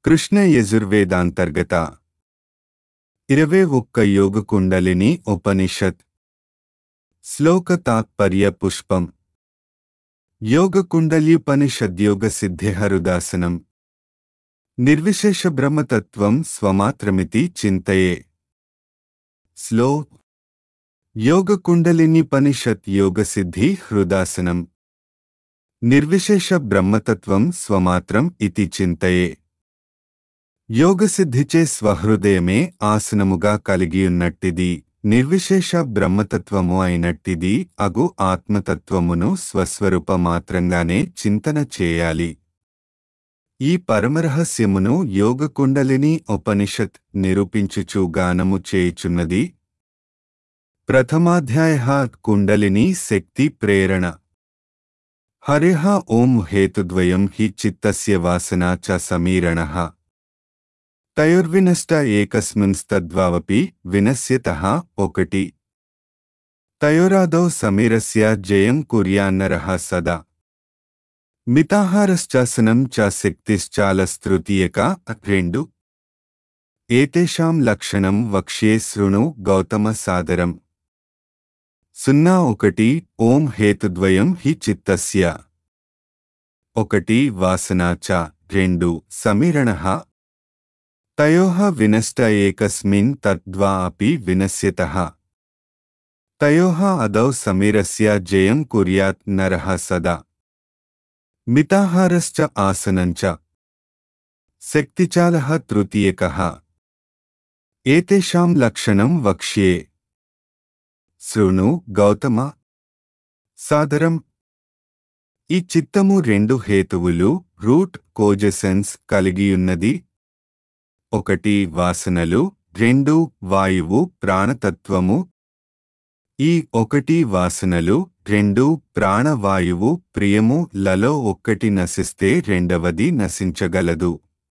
కృష్ణ యజుర్వేదాంతర్గత ఇరవై ఒక్క యోగ కుండలిని ఉపనిషత్ శ్లోక తాత్పర్య పుష్పం యోగ కుండల్యుపనిషద్యోగ సిద్ధిహరుదాసనం నిర్విశేష బ్రహ్మతత్వం స్వమాత్రమితి చింతయే స్లో యోగ కుండలినిపనిషత్ యోగ సిద్ధి హృదాసనం నిర్విశేష బ్రహ్మతత్వం స్వమాత్రం ఇతి చింతయే యోగసిద్ధిచే స్వహృదయమే ఆసనముగా కలిగియున్నట్టిది నిర్విశేష బ్రహ్మతత్వము అయినట్టిది అగు ఆత్మతత్వమును స్వస్వరూప మాత్రంగానే చింతన చేయాలి ఈ పరమరహస్యమును యోగ కుండలిని ఉపనిషత్ నిరూపించుచు గానము చేయుచున్నది ప్రథమాధ్యాయ కుండలిని శక్తి ప్రేరణ హరిహ ఓం హేతుద్వయం హి చిత్తస్య వాసనా చ సమీరణః తయోర్వినష్ట ఏకస్మిన్స్తద్వావపి వినశ్యతః ఒకటి తయోరాదౌ సమీరస్య జయం కుర్యాన్నరః సదా మితాహారశ్చాసనం చ శక్తిశ్చాలస్తృతీయక రెండు ఏతేషాం లక్షణం వక్ష్యే శృణు గౌతమ సాదరం సున్నా ఒకటి ఓం హేతుద్వయం హి చిత్తస్య ఒకటి వాసనా చ రెండు సమీరణః తయోః వినష్ట ఏకస్మిన్ తద్వా అపి వినశ్యతః తయోః అదౌ సమీరస్య జయం కుర్యాత్ నరః సదా మితాహారశ్చ ఆసనంచ శక్తిచాలః తృతీయకः ఏతేషాం లక్షణం వక్ష్యే శృణు గౌతమ సాదరం ఈ చిత్తము రెండు హేతువులు రూట్ కోజెసెన్స్ కలిగియున్నది ఒకటి వాసనలు రెండు వాయువు ప్రాణతత్వము ఈ ఒకటి వాసనలు రెండు ప్రాణవాయువు ప్రియము లలో ఒక్కటి నశిస్తే రెండవది నశించగలదు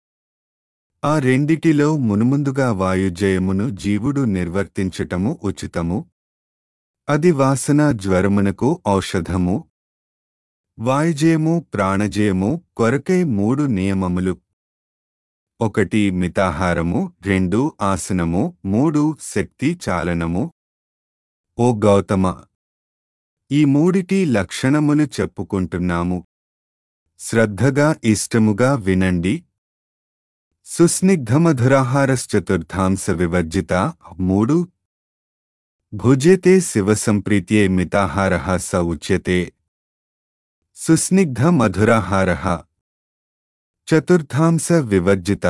ఆ రెండిటిలో మునుముందుగా వాయుజయమును జీవుడు నిర్వర్తించటము ఉచితము అది వాసన జ్వరమునకు ఔషధము వాయుజయము ప్రాణజయము కొరకై మూడు నియమములు ఒకటి మితాహారము రెండు ఆసనము మూడు శక్తి చాలనము ఓ గౌతమ ఈ మూడిటి లక్షణములు చెప్పుకుంటున్నాము శ్రద్ధగా ఇష్టముగా వినండి సుస్నిగ్ధమధురాహారశ్చతుర్థాంశ వివర్జిత మూడు భుజేతే శివసంప్రీత్యే మితాహార స ఉచ్యతే సుస్నిగ్ధమధురాహార చతుర్థాంశ వివర్జిత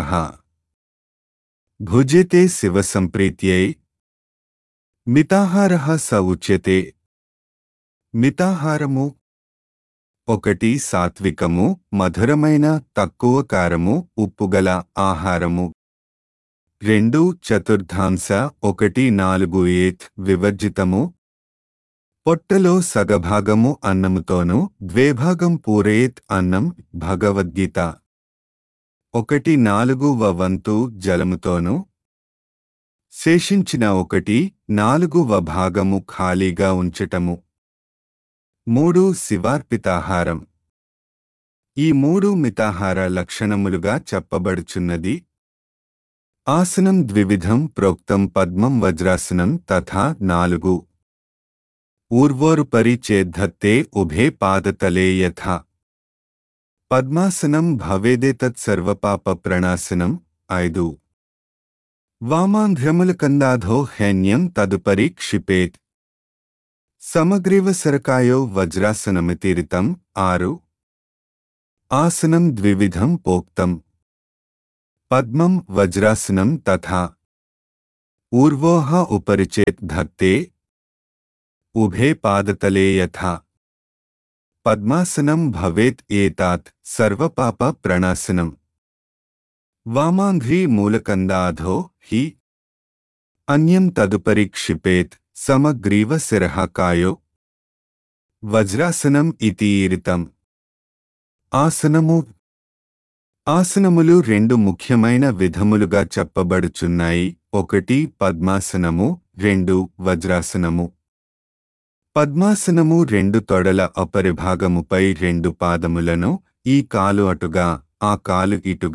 భుజేతే శివసంప్రీత్యై మితాహార స ఉచ్యతే మితాహారము ఒకటి సాత్వికము మధురమైన తక్కువ కారము ఉప్పుగల ఆహారము రెండు చతుర్థాంశ ఒకటి నాలుగు ఏత్ వివర్జితము పొట్టలో సగభాగము అన్నముతోనూ ద్వేభాగం పూరేత్ అన్నం భగవద్గీత ఒకటి నాలుగువ వంతు జలముతోనూ శేషించిన ఒకటి నాలుగువ భాగము ఖాళీగా ఉంచటము మూడు శివార్పితాహారం ఈ మూడు మితాహార లక్షణములుగా చెప్పబడుచున్నది ఆసనం ద్వివిధం ప్రోక్తం పద్మం వజ్రాసనం తథా నాలుగు ఊర్వోరుపరి చేద్ధత్తే ఉభే పాదతలే యథా పద్మాసనం భవేదేతత్సర్వపాప ప్రణాసనం ఐదు వామాంధ్రములకందాధో హైన్యం తదుపరి క్షిపేత్ సమగ్రీవ సరకాయో వజ్రాసనమితిరితం ఆరు ఆసనం ద్వివిధం పోక్తం పద్మం వజ్రాసనం తథా ఊర్వోహ ఉపరిచేత్ ధత్తే ఉభే పాదతలే యథా పద్మాసనం భవేత్ ఏతాత్ సర్వపాప ప్రణాసనం వామాంఘ్రీ మూలకందాధో హి అన్యం తదుపరి క్షిపేత్ సమగ్రీవ శిరః కాయో వజ్రాసనం ఇతీరితం ఆసనము ఆసనములు రెండు ముఖ్యమైన విధములుగా చెప్పబడుచున్నాయి ఒకటి పద్మాసనము రెండు వజ్రాసనము పద్మాసనము రెండు తొడల అపరిభాగముపై రెండు పాదములను ఈ కాలు అటుగా ఆ కాలు ఇటుగా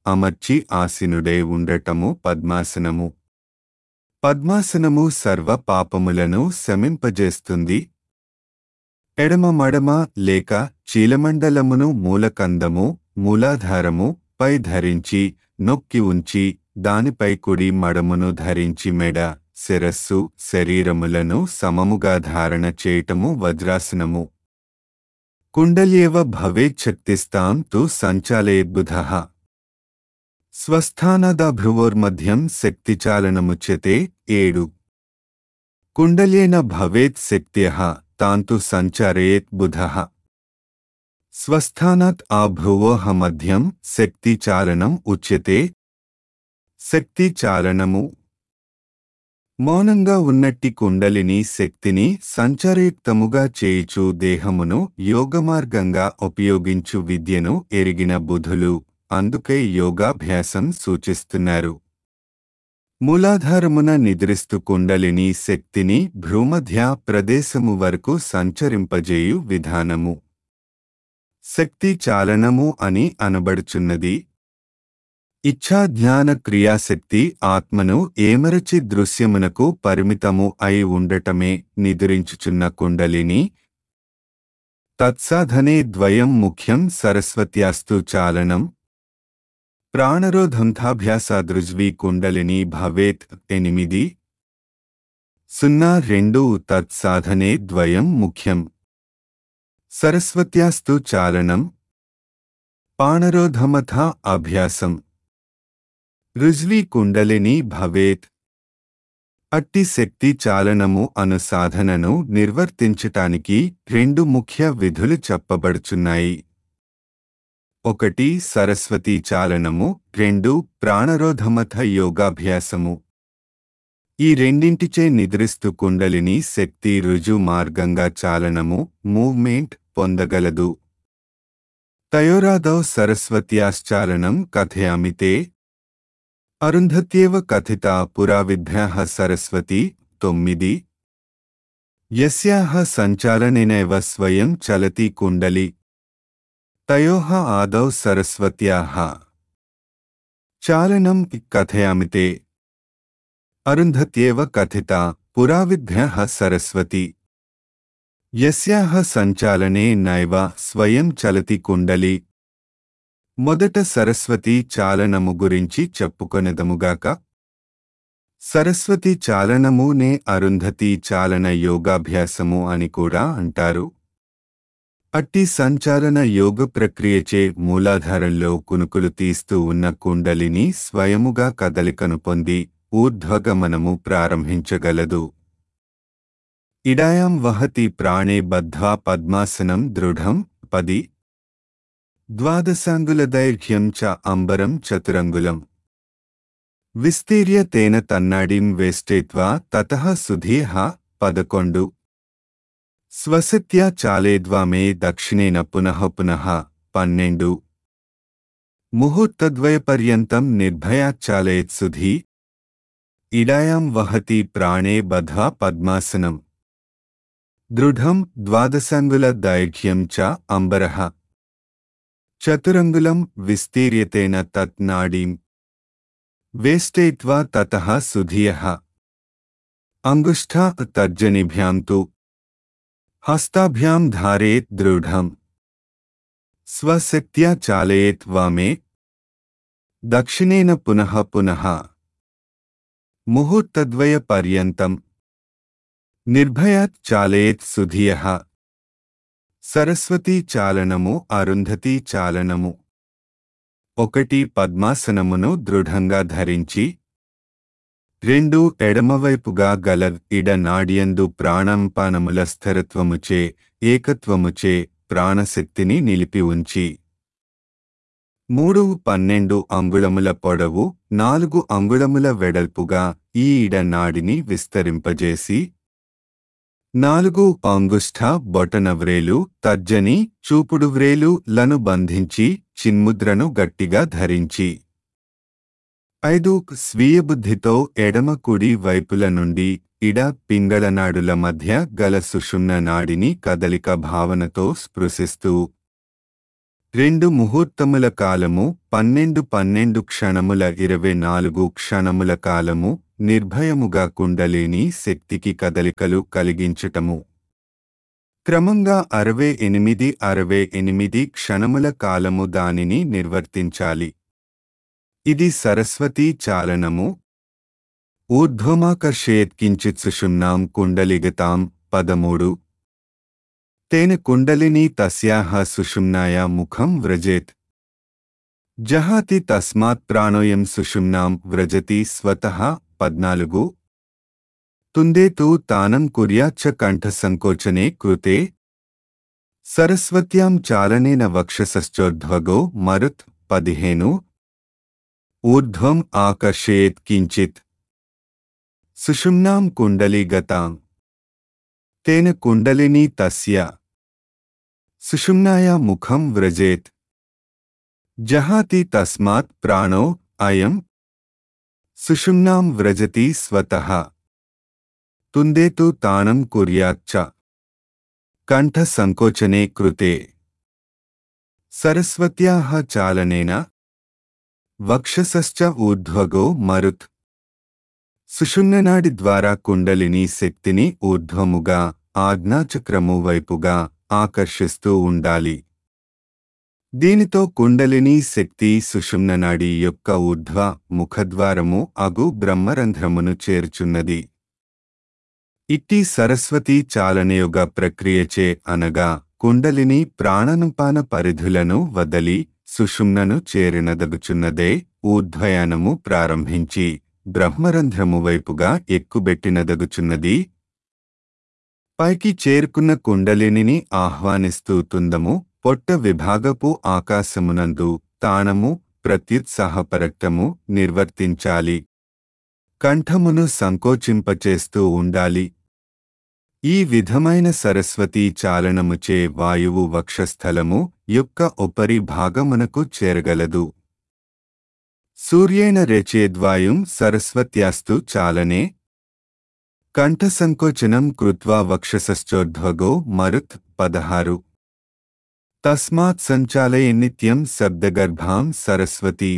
అమర్చి ఆసీనుడై ఉండటము పద్మాసనము పద్మాసనము సర్వ పాపములను శమింపజేస్తుంది ఎడమ మడమ లేక చీలమండలమును మూలకందము మూలాధారము పై ధరించి నొక్కి ఉంచి దానిపై కుడి మడమును ధరించి మెడ శిరస్సు శరీరములను సమముగా ధారణ చేయటము వజ్రాసనము కుండల్యేవ భవేచ్చక్తిస్తాం తు సంచాలయేద్బుధ స్వస్థానదభ్రువోర్మధ్యం శక్తిచాలనముచ్యతే ఏడు కుండల్యేన భవేత్ శక్త్యః తాంతు సంచారయేత్ బుధః స్వస్థానాత్ ఆ భ్రువోహ మధ్యం శక్తిచాలనం ఉచ్యతే శక్తిచాలనము మౌనంగా ఉన్నట్టి కుండలిని శక్తిని సంచారయుక్తముగా చేయుచు దేహమును యోగమార్గంగా ఉపయోగించు విద్యను ఎరిగిన బుధులు అందుకే యోగాభ్యాసం సూచిస్తున్నారు మూలాధారమున నిద్రిస్తూ కుండలిని శక్తిని భ్రూమధ్య ప్రదేశము వరకు సంచరింపజేయు విధానము శక్తి చాలనము అని అనబడుచున్నది ఇచ్ఛా జ్ఞాన క్రియాశక్తి ఆత్మను ఏమరచి దృశ్యమునకు పరిమితము అయి ఉండటమే నిదురించుచున్న కుండలిని తత్సాధనే ద్వయం ముఖ్యం సరస్వత్యాస్తు చాలనం ప్రాణరోధంథాభ్యాసాదృజ్వీ కుండలిని భవేత్ ఎనిమిది సున్నా రెండు తత్సాధనే ద్వయం ముఖ్యం సరస్వత్యాస్తు చాలనం పాణరోధమథ అభ్యాసం రుజ్వీ కుండలిని భవేత్ అట్టి శక్తి చాలనము అను సాధనను నిర్వర్తించటానికి రెండు ముఖ్య విధులు చెప్పబడుచున్నాయి ఒకటి సరస్వతీ చాలనము రెండు ప్రాణరోధమథ యోగాభ్యాసము ఈ రెండింటిచే నిద్రిస్తూ కుండలిని శక్తి రుజు మార్గంగా చాలనము మూవ్మెంట్ పొందగలదు తయోరాదౌ సరస్వత్యాశ్చాలనం కథయామితే అరుంధత్యేవ కథిత పురావిద్భ్యాః సరస్వతి తొమ్మిది యస్యాః సంచాలనేనైవ స్వయం చలతి కుండలి తయోః ఆదౌ సరస్వత్యాః చాలనం కథయామితే అరుంధత్యేవ కథిత పురావిద్భ్యః సరస్వతి యస్యాః సంచాలనే నైవ స్వయం చలతి కుండలి మొదట సరస్వతి చాలనము గురించి చెప్పుకొనెదముగాక సరస్వతి చాలనము నే అరుంధతి చాలన యోగాభ్యాసము అని కూడా అంటారు అట్టి సంచాలన యోగ ప్రక్రియచే మూలాధారంలో కునుకులు తీస్తూ ఉన్న కుండలిని స్వయముగా కదలికను పొంది ఊర్ధ్వగమనము ప్రారంభించగలదు ఇడాయాం వహతి ప్రాణే బద్ధ్వా పద్మాసనం దృఢం పది ద్వాదశాంగుల దైర్ఘ్యం చ అంబరం చతురంగులం విస్తీర్య తేన తన్నాడిం వేష్టేత్వా తతః సుధీహ పదకొండు స్వసత్యా చాలేద్వామే దక్షిణేన పునః పునః పన్నెండు ముహూర్తద్వయపర్యంతం నిర్భయాచ్చాలయత్ సుధీ ఇడాయాం వహతి ప్రాణే బధ్వా పద్మాసనం దృఢం ద్వాదశాంగుల దైర్ఘ్యం చ అంబరః చతురంగులం విస్తీర్యతేన తత్ నాడీం వేష్టయిత్వా తతః సుధియః అంగుష్ఠా తర్జనిభ్యాం తు హస్తాభ్యాం ధారేత్ దృఢం స్వశక్త్యా చాలయేత్ వామే దక్షిణేన పునః పునః ముహూర్తద్వయ పర్యంతం నిర్భయాత్ చాలయేత్ సుధియః సరస్వతీ చాలనము అరుంధతీ చాలనము ఒకటి పద్మాసనమును దృఢంగా ధరించి రెండు ఎడమవైపుగా గల ఇడ నాడియందు ప్రాణంపానముల స్థిరత్వముచే ఏకత్వముచే ప్రాణశక్తిని నిలిపి ఉంచి మూడు పన్నెండు అంగుళముల పొడవు నాలుగు అంగుళముల వెడల్పుగా ఈ ఇడ నాడిని విస్తరింపజేసి నాలుగు అంగుష్ఠ బొటనవ్రేలు తర్జని చూపుడు వ్రేలు లను బంధించి చిన్ముద్రను గట్టిగా ధరించి ఐదు స్వీయ బుద్ధితో ఎడమ కుడి వైపుల నుండి ఇడ పింగళనాడుల మధ్య గల సుషుమ్న నాడిని కదలిక భావనతో స్పృశిస్తూ రెండు ముహూర్తముల కాలము పన్నెండు పన్నెండు క్షణముల ఇరవై నాలుగు క్షణముల కాలము నిర్భయముగా కుండలిని శక్తికి కదలికలు కలిగించటము క్రమంగా అరవై ఎనిమిది అరవై ఎనిమిది క్షణముల కాలము దానిని నిర్వర్తించాలి ఇది సరస్వతీ చాలనము ఊర్ధ్వమాకర్షయేత్ కించిత్ సుషుమ్నాం కుండలిగతాం పదమూడు తేన కుండలిని తస్యాహ సుషుమ్నాయ ముఖం వ్రజేత్ జహాతి తస్మాత్ ప్రాణోయం సుషుమ్నాం వ్రజతి స్వతః పద్నాలుగు తుందేతు తానం కుర్యాచ్చ కంఠసంకోచనే కృతే సరస్వత్యాం చాలనేన వక్షసశ్చోద్ధ్వగో మరుత్ పదిహేను ఊర్ధ్వం ఆకర్షయేత్ కించిత్ సుషుమ్నాం కుండలీగతాం తేన కుండలిని తస్య సుషుమ్నాయ ముఖం వ్రజేత్ జహాతి తస్మాత్ ప్రాణో అయం సుషుమ్నాం వ్రజతి స్వతః తుందేతు తానం కుర్యాచ్చ కంఠ సంకోచనే కృతే సరస్వత్యాః చాలనేన వక్షసశ్చ ఊర్ధ్వగో మరుత్ సుషుమ్ననాడి ద్వారా కుండలిని శక్తిని ఊర్ధ్వముగా ఆజ్ఞాచక్రము వైపుగా ఆకర్షిస్తూ ఉండాలి దీనితో కుండలిని శక్తి సుషుమ్ననాడి యొక్క ఊర్ధ్వ ముఖద్వారము అగు బ్రహ్మరంధ్రమును చేర్చున్నది ఇట్టి సరస్వతీ చాలనయుగ ప్రక్రియచే అనగా కుండలిని ప్రాణనుపాన పరిధులను వదలి సుషుమ్నను చేరినదగుచున్నదే ఊర్ధ్వయానము ప్రారంభించి బ్రహ్మరంధ్రము వైపుగా ఎక్కుబెట్టినదగుచున్నది పైకి చేరుకున్న కుండలినిని ఆహ్వానిస్తూ తుందము పొట్ట విభాగపు ఆకాశమునందు తానము ప్రత్యుత్సాహపరక్తము నిర్వర్తించాలి కంఠమును సంకోచింపచేస్తూ ఉండాలి ఈ విధమైన సరస్వతీ చాలనముచే వాయువు వక్షస్థలము యొక్క ఉపరి భాగమునకు చేరగలదు సూర్యేణ రేచేద్వాయుం సరస్వత్యాస్తు చాలనే కంఠసంకోచనం కృత్వా వక్షసశ్చోర్ధ్వగో మరుత్ పదహారు తస్మాత్ సంచాలయ నిత్యం శబ్దగర్భాం సరస్వతీం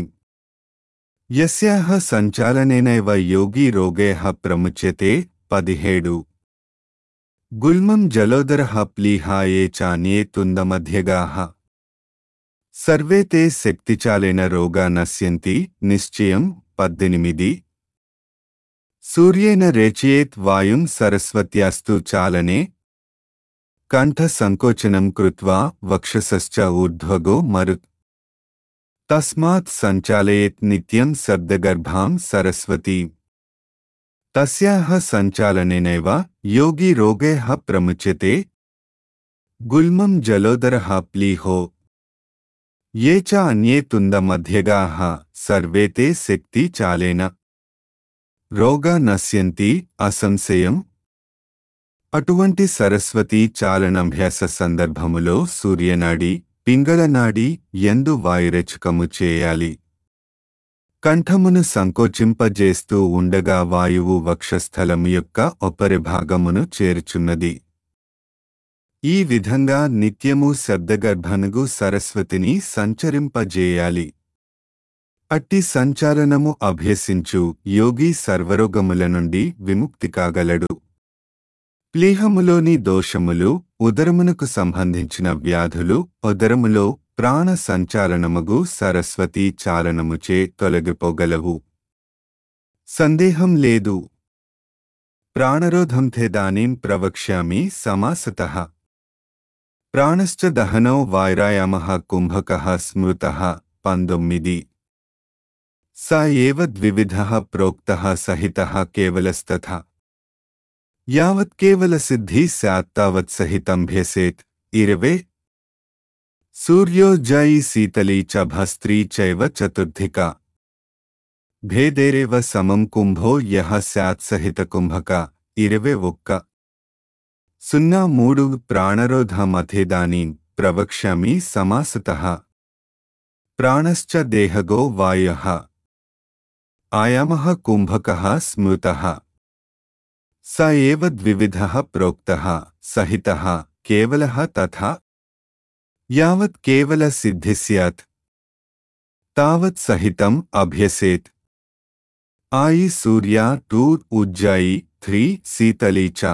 యస్యాహ సంచాలనేనైవ యోగి రోగేః ప్రముచ్యతే పదిహేడు గుల్మం జలోదరః ప్లీహా ఏ చాన్యే తుందమధ్యగాః సర్వే తే శక్తిచాలేన రోగా నశ్యంతి నిశ్చయం పద్దెనిమిది సూర్యేన రేచయేత్ వాయుం సరస్వత్యాస్తు చాలనే కంఠ సంకోచనం కృత్వా వక్షసశ్చ ఊర్ధ్వగో మరుత్ తస్మాత్ సంచాలయేత్ నిత్యం శబ్దగర్భాం సరస్వతీ తస్యాహ సంచాలనేనైవ యోగి రోగేః ప్రముచ్యతే గుల్మం జలోదరః ప్లీహో ఏ చ అన్యే తుందమధ్యగాః సర్వే తే శక్తి చాలేన రోగా నశ్యంతి అసంశయం అటువంటి సరస్వతీ చాలనాభ్యాస సందర్భములో సూర్యనాడి పింగళనాడి ఎందు వాయురచకము చేయాలి కంఠమును సంకోచింపజేస్తూ ఉండగా వాయువు వక్షస్థలము యొక్క ఉపరిభాగమును చేర్చున్నది ఈ విధంగా నిత్యము శబ్దగర్భనగు సరస్వతిని సంచరింపజేయాలి అట్టి సంచాలనము అభ్యసించు యోగి సర్వరోగముల నుండి విముక్తి కాగలడు ప్లీహములోని దోషములు ఉదరమునకు సంబంధించిన వ్యాధులు ఉదరములో ప్రాణ సంచాలనముగు సరస్వతీ చాలనముచే తొలగిపోగలవు సందేహం లేదు ప్రాణరోధం థేదానీం ప్రవక్ష్యామి సమాసతః ప్రాణశ్చ దహనో వైరాయామః కుంభకः స్మృతः పంతొమ్మిది స ఏవ ద్వివిధः ప్రోక్తः సహితः కేవలస్తథా యావత్ కేవల సిద్ధి స్యాత్ తావత్ సహితంభ్యసేత్ ఇరవే సూర్యోజాయి శీతలీ చ భస్త్రీ చైవ చతుర్థిక భేదేరేవ సమం కుంభో యహ స్యాత్ సహిత కుంభక ఇరవే ఒక్క సున్నా మూడు ప్రాణరోధమథేదానీ ప్రవక్ష్యామి సమాసతః ప్రాణశ్చ దేహగో వాయః ఆయామః కుంభకः స్మృతः స ఏవ ద్వివిధः ప్రోక్తः సహితः కేవలः తథా యావత్ కేవల సిద్ధి స్యాత్ తావత్ సహితం అభ్యసేత్ ఆయి సూర్య టూ ఉజ్జాయి త్రీ శీతలీ చ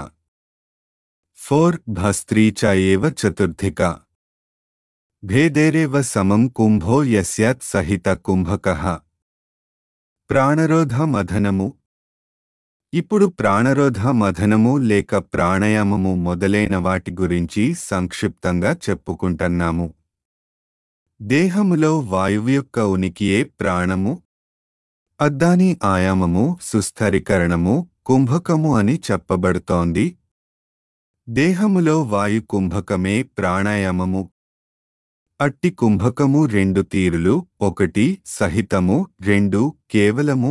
ఫోర్ భస్త్రీ చ ఏవ చతుర్థిక భేదేరేవ సమం కుంభో యస్యాత్ సహిత కుంభకః ప్రాణరోధ మథనము ఇప్పుడు ప్రాణరోధ మథనము లేక ప్రాణాయామము మొదలైన వాటి గురించి సంక్షిప్తంగా చెప్పుకుంటున్నాము దేహములో వాయువు యొక్క ఉనికియే ప్రాణము అద్దాని ఆయామము సుస్థిరీకరణము కుంభకము అని చెప్పబడుతోంది దేహములో వాయు కుంభకమే ప్రాణాయామము అట్టి కుంభకము రెండు తీరులు ఒకటి సహితము రెండు కేవలము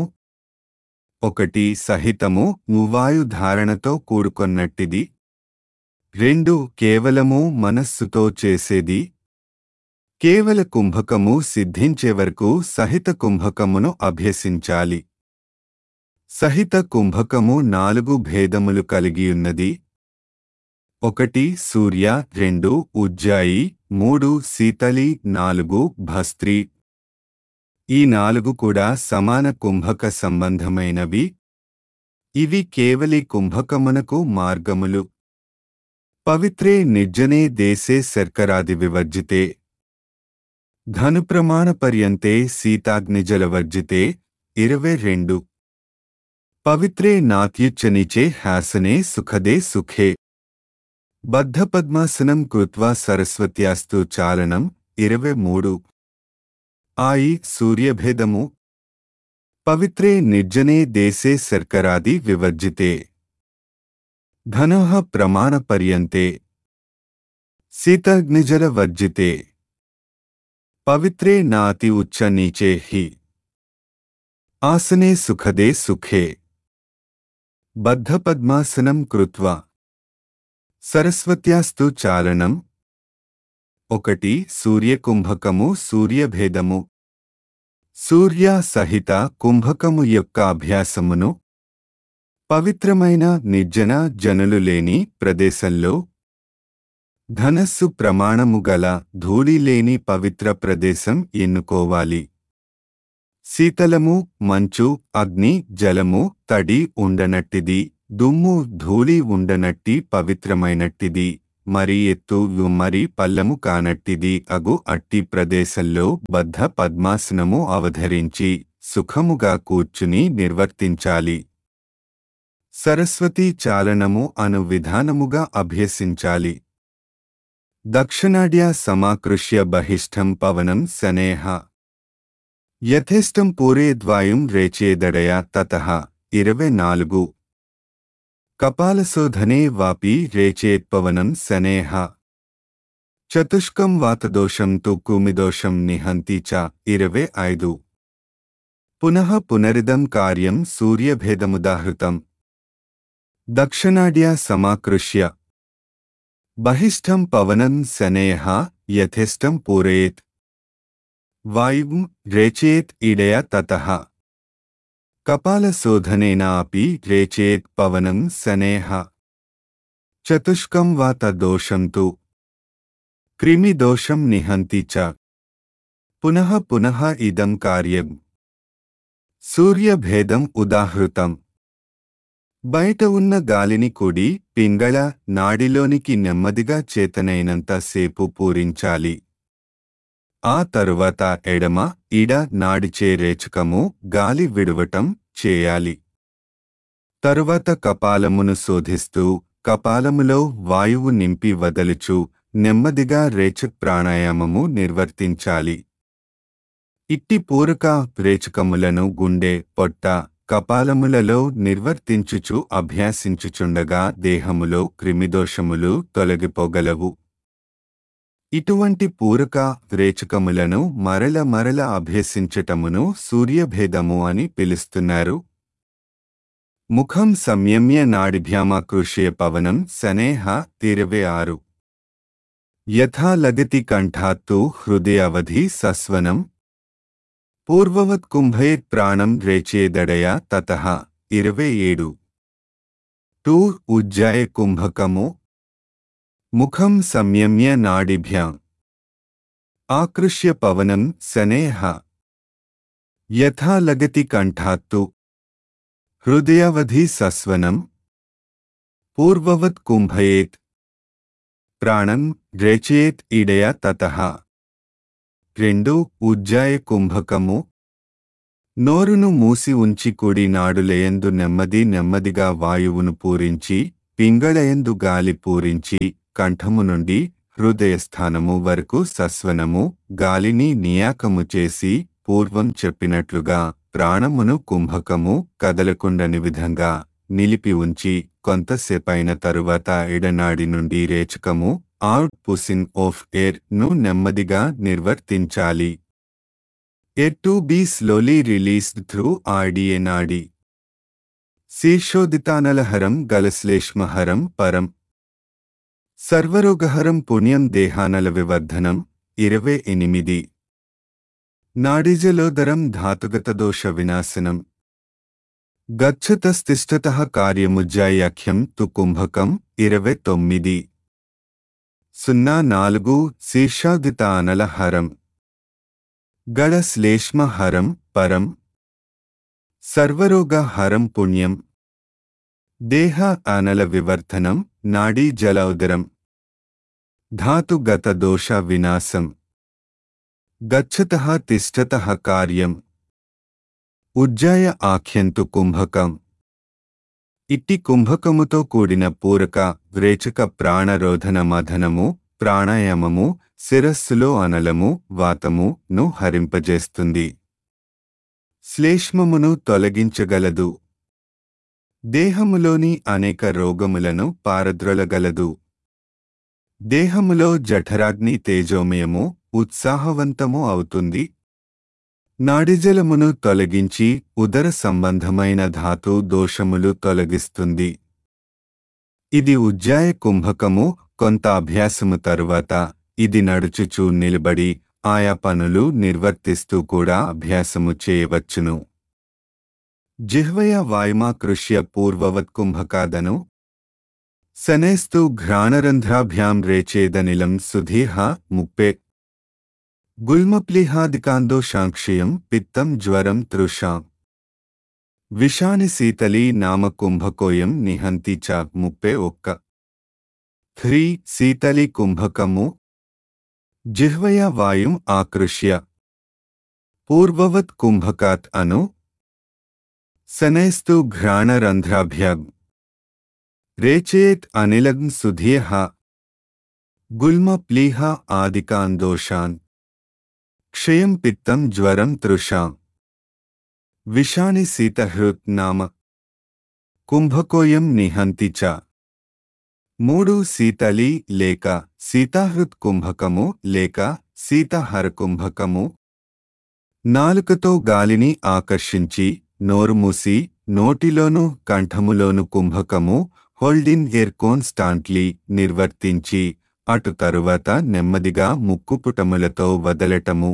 ఒకటి సహితము వాయు ధారణతో కూడుకొన్నట్టిది రెండు కేవలము మనస్సుతో చేసేది కేవల కుంభకము సిద్ధించే వరకు సహిత కుంభకమును అభ్యసించాలి సహిత కుంభకము నాలుగు భేదములు కలిగియున్నది ఒకటి సూర్య రెండు ఉజ్జాయి మూడు శీతలి నాలుగు భస్త్రి ఈ నాలుగు కూడా సమాన కుంభక సంబంధమైనవి ఇవి కేవలి కుంభకమునకు మార్గములు పవిత్రే నిర్జనే దేశే శర్కరాది వివర్జితే ధనుప్రమాణపర్యంతే సీతాగ్నిజలవర్జితే ఇరవై రెండు పవిత్రే నాత్యుచ్చనిచే హ్యాసనే సుఖదే సుఖే బద్ధపద్మాసనం కృత్వా సరస్వత్యాస్తు చాలనం ఇరవై మూడు ఆయి సూర్యభేదము పవిత్రే నిర్జనే దేశే శర్కరాది వివర్జితే ధనః ప్రమాణపర్యంతే శీతగ్నిజల వర్జితే పవిత్రే నాతి ఉచ్చ నీచే హి ఆసనే సుఖదే సుఖే బద్ధపద్మాసనం కృత్వా సరస్వత్యాస్తు చాలనం ఒకటి సూర్యకుంభకము సూర్యభేదము సూర్య సహిత కుంభకము యొక్క అభ్యాసమును పవిత్రమైన నిర్జన జనులు లేని ప్రదేశంలో ధనస్సు ప్రమాణము గల ధూళి లేని పవిత్ర ప్రదేశం ఎన్నుకోవాలి శీతలము మంచు అగ్ని జలము తడి ఉండనట్టిది దుమ్ము ధూళి ఉండనట్టి పవిత్రమైనట్టిది మరి ఎత్తు మరి పల్లము కానట్టిది అగు అట్టి ప్రదేశంలో బద్ధ పద్మాసనము అవధరించి సుఖముగా కూర్చుని నిర్వర్తించాలి సరస్వతీ చాలనము అను విధానముగా అభ్యసించాలి దక్షిణాడ్యా సమాకృష్య బహిష్టం పవనం సనేహ యథేష్టం పూరేద్వాయుం రేచేదడయా తత ఇరవై నాలుగు కపాలశోధనే వాపి రేచేత్పవనం సనేహ చతుష్కం వాతదోషం తు కుమిదోషం నిహంతి చ ఇరవై ఐదు పునః పునరిదం కార్యం సూర్యభేదముదాహృతం దక్షిణాడ్యా సమాకృష్య బహిష్టం పవనం శనేహ యథేష్టం పూరయేత్ వాయుం రేచేత్ ఇడయ తతః కపాలశోధనేన అపి రేచేత్ పవనం శనేహ చతుష్కం వాత దోషం తు క్రిమిదోషం నిహంతి చ పునః పునః ఇదం కార్యం సూర్యభేదం ఉదాహృతం బయట ఉన్న గాలిని కూడి పింగళ నాడిలోనికి నెమ్మదిగా చేతనైనంత సేపు పూరించాలి ఆ తరువాత ఎడమ ఇడ నాడిచే రేచకము గాలి విడవటం చేయాలి తరువాత కపాలమును శోధిస్తూ కపాలములో వాయువు నింపి వదలుచు నెమ్మదిగా రేచక్ ప్రాణాయామము నిర్వర్తించాలి ఇట్టి పూరక రేచకములను గుండె పొట్ట కపాలములలో నిర్వర్తించుచు అభ్యాసించుచుండగా దేహములో క్రిమిదోషములు తొలగిపోగలవు ఇటువంటి పూరక రేచకములను మరల మరల అభ్యసించటమును సూర్యభేదము అని పిలుస్తున్నారు ముఖం సంయమ్య నాడిభ్యామాకృష్య పవనం సనేహ ఇరవై ఆరు యథా లగతి కంఠాత్తు హృదయావధి సస్వనం పూర్వవత్ కుంభైర్ ప్రాణం రేచేదడయ తత ఇరవై ఏడు టూ ఉజ్జాయ కుంభకము ముఖం సంయమ్య నాడిభ్యాం ఆకృష్య పవనం శనేహ యథా లగతి కంఠాత్తు హృదయావధి సస్వనం పూర్వవత్ కుంభయేత్ ప్రాణం రేచేత్ ఇడయ తతః రెండు ఉజ్జాయ కుంభకము నోరును మూసి ఉంచి కుడి నాడులయందు నెమ్మది నెమ్మదిగా వాయువును పూరించి పింగళయందు గాలి పూరించి కంఠము నుండి హృదయస్థానము వరకు సస్వనము గాలిని నియాకము చేసి పూర్వం చెప్పినట్లుగా ప్రాణమును కుంభకము కదలకుండని విధంగా నిలిపి ఉంచి కొంతసేపైన తరువాత ఎడనాడి నుండి రేచకము అవుట్ పుసిన్ ఆఫ్ ఎయిర్ ను నెమ్మదిగా నిర్వర్తించాలి air to be slowly released through ఆర్డిఏ నాడి శీర్షోదితానలహరం గలశ్లేష్మహరం పరం సర్వరోగహరం పుణ్యం దేహానల వివర్ధనం ఇరవై ఎనిమిది నాడిజలోదరం ధాతుగత దోష వినాశనం గచ్చతస్తిష్టత కార్యముజ్జాయాఖ్యం తు కుంభకం ఇరవై తొమ్మిది సున్నా నాలుగు శీర్షాదిత అనలహరం గళశ్లేష్మహరం పరం సర్వరోగ హరం పుణ్యం దేహ అనల వివర్ధనం నాడీ జలౌదరం ధాతుగత దోష వినాశం గచ్చత తిష్టత కార్యం ఉజ్జాయ ఆఖ్యంతు కుంభకం ఇట్టి కుంభకముతో కూడిన పూరక వ్రేచక ప్రాణరోధన మధనము ప్రాణాయామము శిరస్సులో అనలము వాతము ను హరింపజేస్తుంది శ్లేష్మమును తొలగించగలదు దేహములోని అనేక రోగములను పారద్రొలగలదు దేహములో జఠరాగ్ని తేజోమయము ఉత్సాహవంతము అవుతుంది నాడిజలమును తొలగించి ఉదర సంబంధమైన ధాతు దోషములు తొలగిస్తుంది ఇది ఉజ్జాయ కుంభకము కొంత అభ్యాసము తరువాత ఇది నడుచుచూ నిలబడి ఆయా పనులు నిర్వర్తిస్తూ కూడా అభ్యాసము చేయవచ్చును జిహ్వయ వాయుమాకృష్య పూర్వవత్ కుంభకాదను శనేస్తు ఘ్రాణరంధ్రాభ్యాం రేచేదనిలం సుధీహ ముప్పే గుల్మప్లిహాదికాందోషాంక్షయం పిత్తం జ్వరం తృషాం విషాని శీతలి నామ కుంభకోయం నిహంతి చ ముప్పే ఒక్క థ్రీ శీతలి కుంభకము జిహ్వయ వాయుం ఆకృష్య పూర్వవత్ కుంభకాత్ అను శనైస్తు ఘ్రాణరంధ్రాభ్యాం రేచేత్ అనిలగ్న్ సుధీహ గుల్మ ప్లీహ ఆదికాన్ దోషాన్ క్షయం పిత్తం జ్వరం తృషాం విషాని శీతహృత్ నామ కుంభకోయం నిహంతి చ మూడు శీతలి లేక సీతాహృత్ కుంభకము లేక సీతాహర కుంభకము నాలుకతో గాలిని ఆకర్షించి నోరుమూసి నోటిలోను కంఠములోను కుంభకము హోల్డిన్ ఎయిర్ కాన్స్టాంట్లీ నిర్వర్తించి అటు తరువాత నెమ్మదిగా ముక్కుపుటములతో వదలటము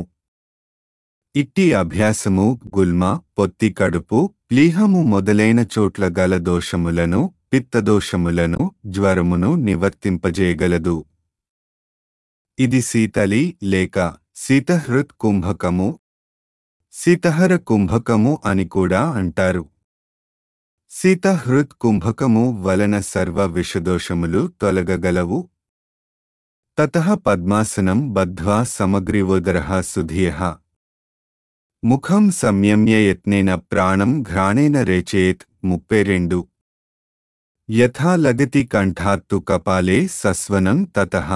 ఇట్టి అభ్యాసము గుల్మ పొత్తి కడుపు ప్లీహము మొదలైన చోట్ల గల దోషములను పిత్తదోషములను జ్వరమును నివర్తింపజేయగలదు ఇది శీతలి లేక శీతహృత్ కుంభకము శీతహర కుంభకము అని కూడా అంటారు శీతహృత్ కుంభకము వలన సర్వ విషదోషములు తొలగగలవు తతః పద్మాసనం బద్ధ్వా సమగ్రీవోదరః సుధీయః ముఖం సంయమ్య యత్నేన ప్రాణం ఘ్రాణేన రేచేత్ ముప్పై రెండు యథా లగతి కంఠాత్తు కపాలే సస్వనం తతః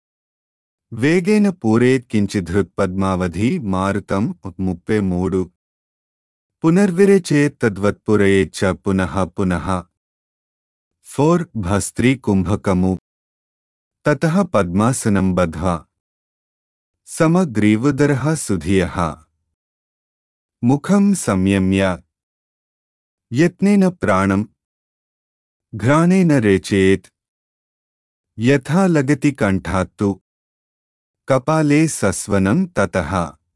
వేగేన పూరేత్ కించిధృత్పద్మావధి మారుతం ముప్పై మూడు పునర్విరేచేత్ తద్వత్పురయేచ్చ పునః పునః ఫోర్ భస్త్రీ కుంభకము తతః పద్మాసనం బధ్వా సమగ్రీవుదరః సుధియః ముఖం సంయమ్య యత్నేన ప్రాణం ఘ్రాణేన రేచేత్ యథా లగతి కంఠాత్తు కపాలే సస్వనం తతః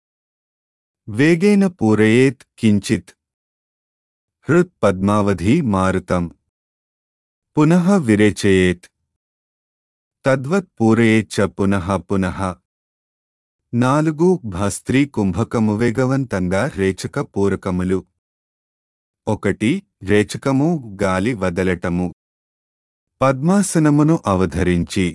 వేగేన పూరయేత్ కించిత్ హృత్ పద్మావధి మారుతం పునః విరేచయేత్ తద్వత్ పూరయేచ్చ పునః పునః నాలుగు భస్త్రీ కుంభకము వేగవంతంగా రేచక పూరకములు ఒకటి రేచకము గాలి వదలటము పద్మాసనమును అవధరించి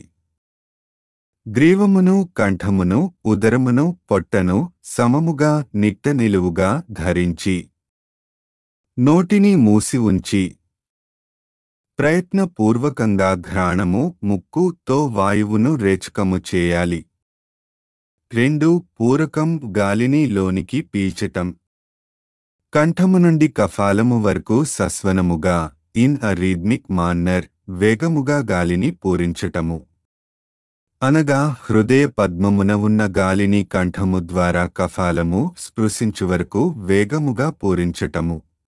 గ్రీవమును కంఠమును ఉదరమును పొట్టను సమముగా నిట్ట నిలువుగా ధరించి నోటిని మూసి ఉంచి ప్రయత్నపూర్వకంగా ఘ్రాణము ముక్కుతో వాయువును రేచకము చేయాలి రెండు పూరకం గాలిని లోనికి పీల్చటం కంఠము నుండి కఫాలము వరకు సస్వనముగా ఇన్ అ రీద్మిక్ మాన్నర్ వేగముగా గాలిని పూరించటము అనగా హృదయ పద్మమున ఉన్న గాలిని కంఠము ద్వారా కఫాలము స్పృశించు వరకు వేగముగా పూరించటము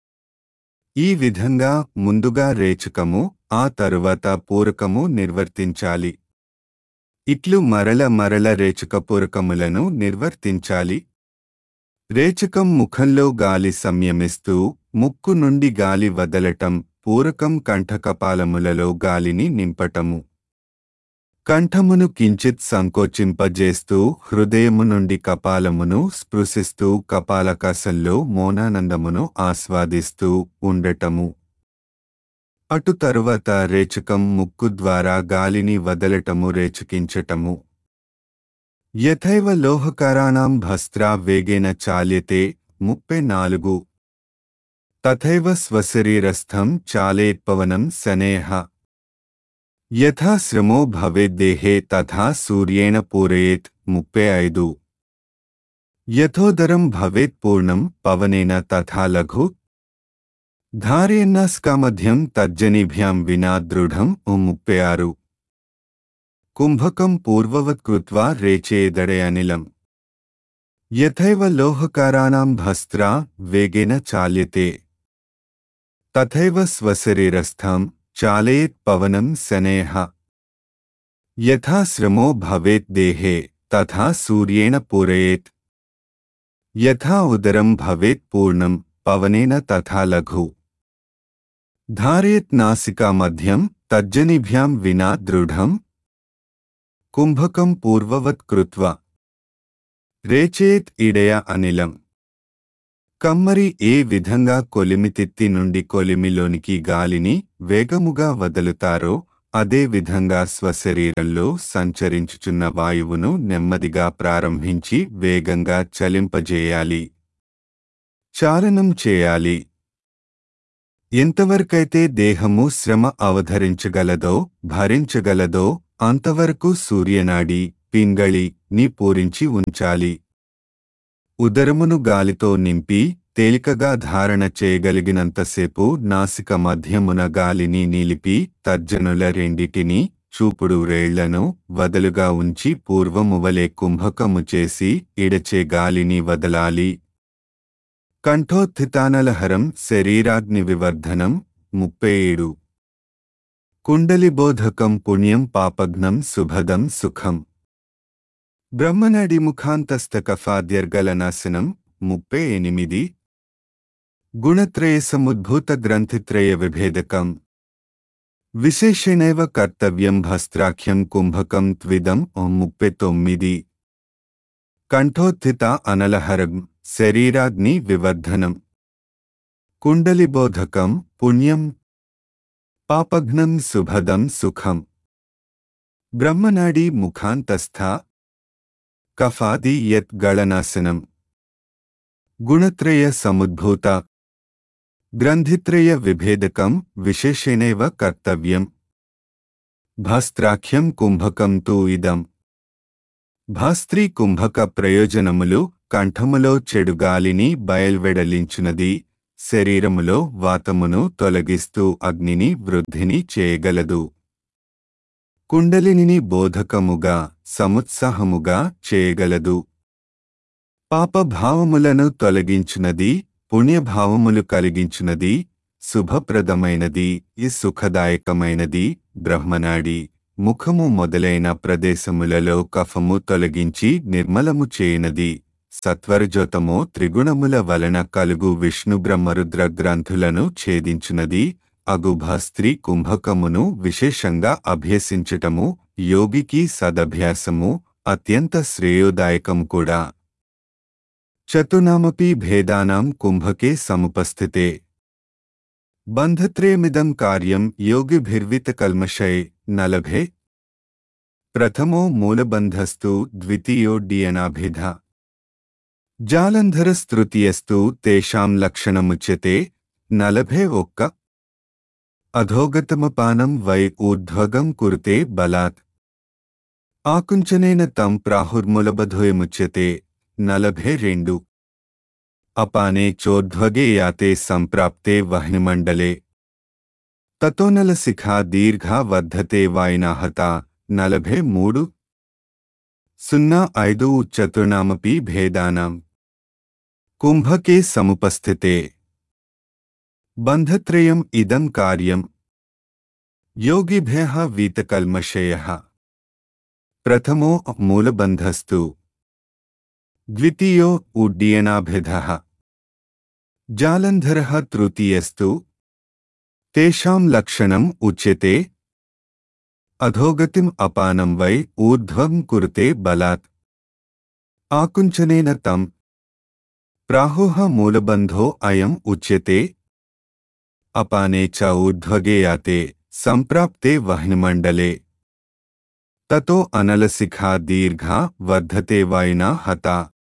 ఈ విధంగా ముందుగా రేచకము ఆ తరువాత పూరకము నిర్వర్తించాలి ఇట్లు మరల మరల రేచక పూరకములను నిర్వర్తించాలి రేచకం ముఖంలో గాలి సంయమిస్తూ ముక్కు నుండి గాలి వదలటం పూరకం కంఠకపాలములలో గాలిని నింపటము కంఠమును కించిత్ సంకోచింపజేస్తూ హృదయము నుండి కపాలమును స్పృశిస్తూ కపాలకసంలో మోనానందమును ఆస్వాదిస్తూ ఉండటము అటు తరువాత రేచకం ముక్కు ద్వారా గాలిని వదలటము రేచకించటము యథైవ లోహకారాణం భస్త్రా వేగేన చాల్యతే ముప్పై నాలుగు తథైవ స్వశరీరస్థం చాలేత్పవనం శనేహ యథా శ్రమో భవేద్దేహే తథా సూర్యేణ పూరయేత్ ముప్పై ఐదు యథోదరం భవేత్ పూర్ణం పవనేన తథా లఘు ధారేన్నస్కామధ్యం తర్జనిభ్యాం వినా దృఢం ఓ ముప్పై ఆరు కుంభకం పూర్వవత్ కృత్వా రేచేదడే అనిలం యథైవ లోహకారాణం భస్త్రా వేగేన చాల్యతే తథైవ స్వశరీరస్థం చాలయేత్ పవనం శనేహ యథా శ్రమో భవేత్ దేహే తథా సూర్యేణ పూరయేత్ యథా ఉదరం భవేత్ పూర్ణం పవనేన తథా లఘు ధారయత్ నాసికా మధ్యం తర్జనిభ్యాం వినా దృఢం కుంభకం పూర్వవత్ కృత్వా రేచేత్ ఇడయ అనిలం కమ్మరి ఏ విధంగా కొలిమితిత్తి నుండి కొలిమిలోనికి గాలిని వేగముగా వదులుతారో అదే విధంగా స్వశరీరంలో సంచరించుచున్న వాయువును నెమ్మదిగా ప్రారంభించి వేగంగా చలింపజేయాలి చాలనం చేయాలి ఎంతవరకైతే దేహము శ్రమ అవధరించగలదో భరించగలదో అంతవరకు సూర్యనాడి పింగళి ని పూరించి ఉంచాలి ఉదరమును గాలితో నింపి తేలికగా ధారణ చేయగలిగినంతసేపు నాసిక మధ్యమున గాలిని నిలిపి తర్జనుల రెండిటిని చూపుడు రేళ్లను వదలుగా ఉంచి పూర్వమువలే కుంభకము చేసి ఇడచే గాలిని వదలాలి కంఠోత్థితానలహరం శరీరాగ్ని వివర్ధనం ముప్పై ఏడు కుండలిబోధకం పుణ్యం పాపఘ్నం శుభదం సుఖం బ్రహ్మనడి ముఖాంతస్థకఫాద్యర్గలనాశనం ముప్పై ఎనిమిది గుణత్రయ సముద్భూత గ్రంథిత్రయ విభేదకం విశేషణైవ కర్తవ్యం భస్త్రాఖ్యం కుంభకం త్విదం ముప్పై తొమ్మిది కంఠోత్థిత అనలహరం శరీరాగ్ని వివర్ధనం కుండలిబోధకం పుణ్యం పాపఘ్నం శుభదం సుఖం బ్రహ్మనాడి ముఖాంతస్థ కఫాది యత్ గళనాశనం గుణత్రయ సముద్భూత గ్రంథిత్రయ విభేదకం విశేషేణైవ కర్తవ్యం భాస్త్రాఖ్యం కుంభకం తూ ఇదం భాస్త్రీ కుంభక ప్రయోజనములు కంఠములో చెడు గాలిని బయల్వెడలించునది శరీరములో వాతమును తొలగిస్తూ అగ్నిని వృద్ధిని చేయగలదు కుండలిని బోధకముగా సముత్సాహముగా చేయగలదు పాపభావములను తొలగించునది పుణ్యభావములు కలిగించునది శుభప్రదమైనది ఈ సుఖదాయకమైనది బ్రహ్మనాడి ముఖము మొదలైన ప్రదేశములలో కఫము తొలగించి నిర్మలము చేయనది సత్వరజోతమో త్రిగుణముల వలన కలుగు విష్ణు బ్రహ్మరుద్ర గ్రంథులను ఛేదించునది అగుభస్త్రీ కుంభకమును విశేషంగా అభ్యసించటము యోగికి సదభ్యాసము అత్యంత శ్రేయోదాయకం కూడా చతునామపి భేదానాం కుంభకే సముపస్థితే బంధత్రేమిదం కార్యం యోగిభిర్వితకల్మషై నలభే ప్రథమో మూలబంధస్తు ద్వితీయోడ్డియనాభిధ జాలంధరస్తృతీయస్తు తేషాం లక్షణముచ్యతే నలభే ఒక్క అధోగతమపానం వై ఊర్ధ్వగం కురుతే బలాత్ ఆకుంచనేన తం ప్రాహుర్ములబధోయముచ్యతే నలభే రెండు అపానే చోర్ధ్వగే యాతే సంప్రాప్తే వహ్నిమండలే తతోనలశిఖా దీర్ఘా వర్ధతే వాయినాహత నలభే మూడు సున్నా ఐదు చతుర్నామపి భేదానాం కుంభకే సముపస్థితే బంధత్రయం ఇదం కార్యం యోగిభ్యః వీతకల్మషయః ప్రథమో మూలబంధస్తు ద్వితీయో ఉడ్డీయనాభిధః జాలంధరः తృతీయస్తు తేషాం లక్షణం ఉచ్యతే అధోగతిం అపానం వై ఊర్ధ్వం కురుతే బలాత్ ఆకుంచనేన తం ప్రాహుః మూలబంధో అయం ఉచ్యతే అపానే చ ఊర్ధ్వగే యాతే సంప్రాప్తే వహ్నిమండలే తతో అనలశిఖా దీర్ఘా వర్ధతే వాయినా హత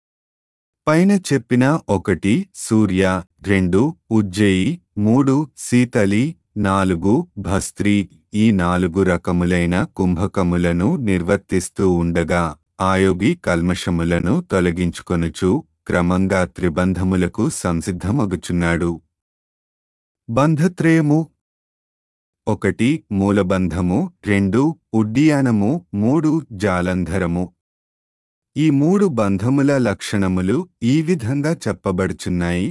పైన చెప్పిన ఒకటి సూర్య రెండు ఉజ్జయి మూడు శీతలి నాలుగు భస్త్రి ఈ నాలుగు రకములైన కుంభకములను నిర్వర్తిస్తూ ఉండగా ఆయోగి కల్మషములను తొలగించుకొనుచు క్రమంగా త్రిబంధములకు సంసిద్ధమగుచున్నాడు బంధత్రయము ఒకటి మూలబంధము రెండు ఉడ్డియానము మూడు జాలంధరము ఈ మూడు బంధముల లక్షణములు ఈ విధంగా చెప్పబడుచున్నాయి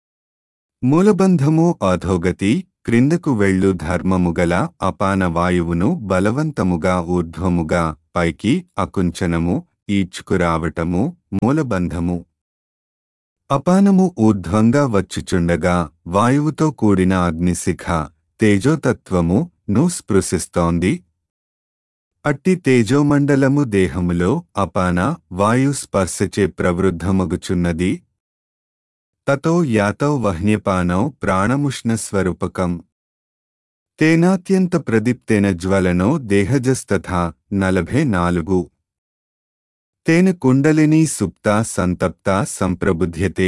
మూలబంధము అధోగతి క్రిందకు వెళ్ళు ధర్మముగల అపాన వాయువును బలవంతముగా ఊర్ధ్వముగా పైకి అకుంచనము ఈడ్చుకురావటము మూలబంధము అపానము ఊర్ధ్వంగా వచ్చుచుండగా వాయువుతో కూడిన అగ్నిశిఖ తేజోతత్వము ను స్పృశిస్తోంది అట్టి తేజోమండలము దేహములో అపాన వాయు స్పర్శచే ప్రవృద్ధమగుచున్నది తతో యాతౌ వహ్న్యపానౌ ప్రాణముష్ణస్వరూపకం తేనాత్యంత ప్రదీప్తేన జ్వలనో దేహజస్తథా నలభే నాలుగు తేన కుండలినీ సుప్తా సంతప్తా సంప్రబుధ్యతే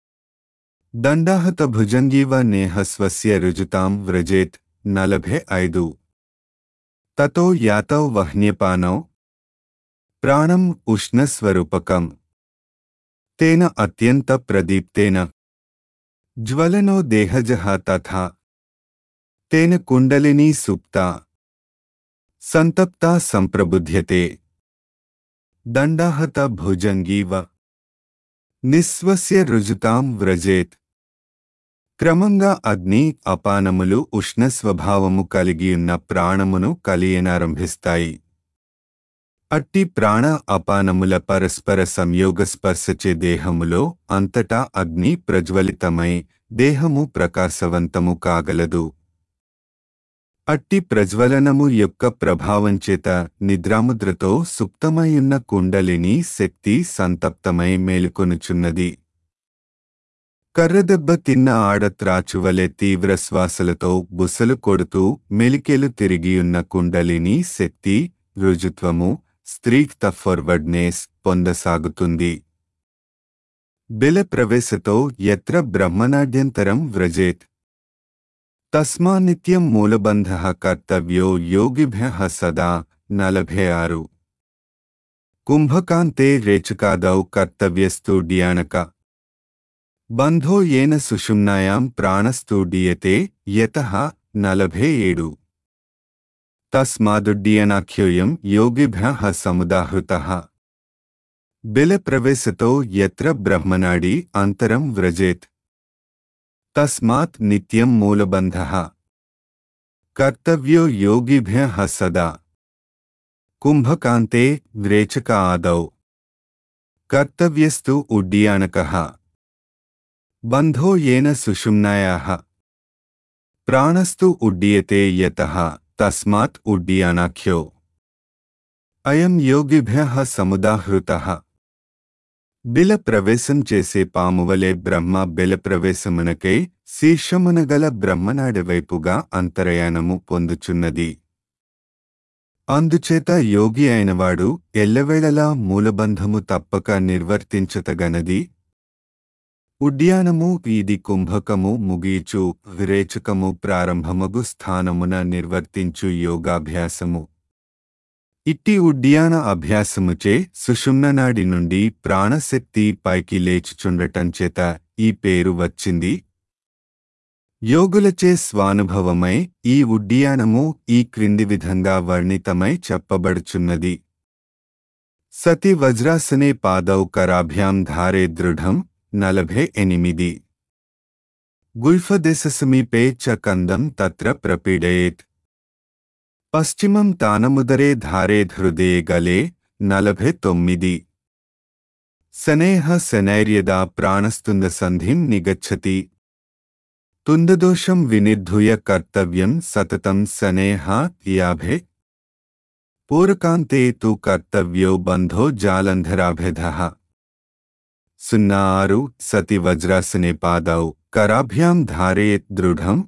దండాహత భుజంగీవ నేహ స్వస్య రుజుతాం వ్రజేత్ నలభే ఐదు తతో యాతౌ వహ్న్యపానౌ ప్రాణం ఉష్ణస్వరూపకం తేన అత్యంత ప్రదీప్తేన జ్వలనో దేహజః తథా తేన కుండలినీ సుప్తా సంతప్తా సంప్రబుధ్యతే దండాహత భుజంగీవ నిస్వస్య రుజుతాం వ్రజేత్ క్రమంగా అగ్ని అపానములు ఉష్ణ స్వభావము కలిగియున్న ప్రాణమును కలియనారంభిస్తాయి అట్టి ప్రాణ అపానముల పరస్పర సంయోగ స్పర్శచే దేహములో అంతటా అగ్ని ప్రజ్వలితమై దేహము ప్రకాశవంతము కాగలదు అట్టి ప్రజ్వలనము యొక్క ప్రభావంచేత నిద్రాముద్రతో సుప్తమైయున్న కుండలిని శక్తి సంతప్తమై మేలుకొనుచున్నది కర్రదెబ్బ తిన్న ఆడత్రాచువలె తీవ్ర శ్వాసలతో బుసలు కొడుతూ మెలికెలు తిరిగియున్న కుండలిని శక్తి రుజుత్వము స్త్రీక్త ఫార్వర్డ్నెస్ పొందసాగుతుంది బిల ప్రవేశతో ఎత్ర బ్రహ్మనాడ్యంతరం వ్రజేత్ తస్మా నిత్యం మూలబంధ కర్తవ్యో యోగిభ్య సదా నలభై ఆరు కుంభకాంతే రేచకాదౌ కర్తవ్యస్తు డ్యానక బంధో ఏన సుషుమ్నాయాం ప్రాణస్తు డీయతే యత నలభై ఏడు తస్మాదుడ్డీయనాఖ్యోయం యోగిభ్య సముదాహృత బిల ప్రవేశతో ఎత్ర బ్రహ్మనాడి అంతరం వ్రజేత్ తస్మాత్ నిత్యం మూలబంధ కర్తవ్యో యోగిభ్య సదా కుంభకాంతే వ్రేచక ఆదౌ కర్తవ్యస్తు ఉడ్డీయానక బంధో ఏన సుషుమ్నాయా ప్రాణస్తు ఉడ్డీయతే యత తస్మాత్ ఉడ్డీయానాఖ్యో అయం యోగిభ్య సముదాహృత బిల ప్రవేశం చేసే పామువలే బ్రహ్మ బిల ప్రవేశమునకై శీర్షమునగల బ్రహ్మనాడి వైపుగా అంతరయానము పొందుచున్నది అందుచేత యోగి అయినవాడు ఎల్లవేళలా మూలబంధము తప్పక నిర్వర్తించతగనది ఉడ్యానము ఇది కుంభకము ముగీచు విరేచకము ప్రారంభమగు స్థానమున నిర్వర్తించు యోగాభ్యాసము ఇట్టి ఉడ్యాన అభ్యాసముచే సుషుమ్ననాడి నుండి ప్రాణశక్తి పైకి లేచుచుండటంచేత ఈ పేరు వచ్చింది యోగులచే స్వానుభవమై ఈ ఉడ్డియానము ఈ క్రింది విధంగా వర్ణితమై చెప్పబడుచున్నది సతి వజ్రాసనే పాదౌ కరాభ్యాం ధారే దృఢం నలభై ఎనిమిది గుల్ఫదెశ సమీపే చ కందం తత్ర ప్రపీడయేత్ పశ్చిమం తానముదరే ధారే హృదయే గలే నలభై తొమ్మిది శనేహ శనైర్యదా ప్రాణస్తుంద సంధిం నిగచ్చతి తుందదోషం వినిర్ధూయ కర్తవ్యం సతతం శనేహ యాభై పూరకాంతే తు కర్తవ్యో బంధో జాలంధరాభ్యధ సున్నా ఆరు సతి వజ్రాసనే పాదౌ కరాభ్యాం ధారయేత్ దృఢం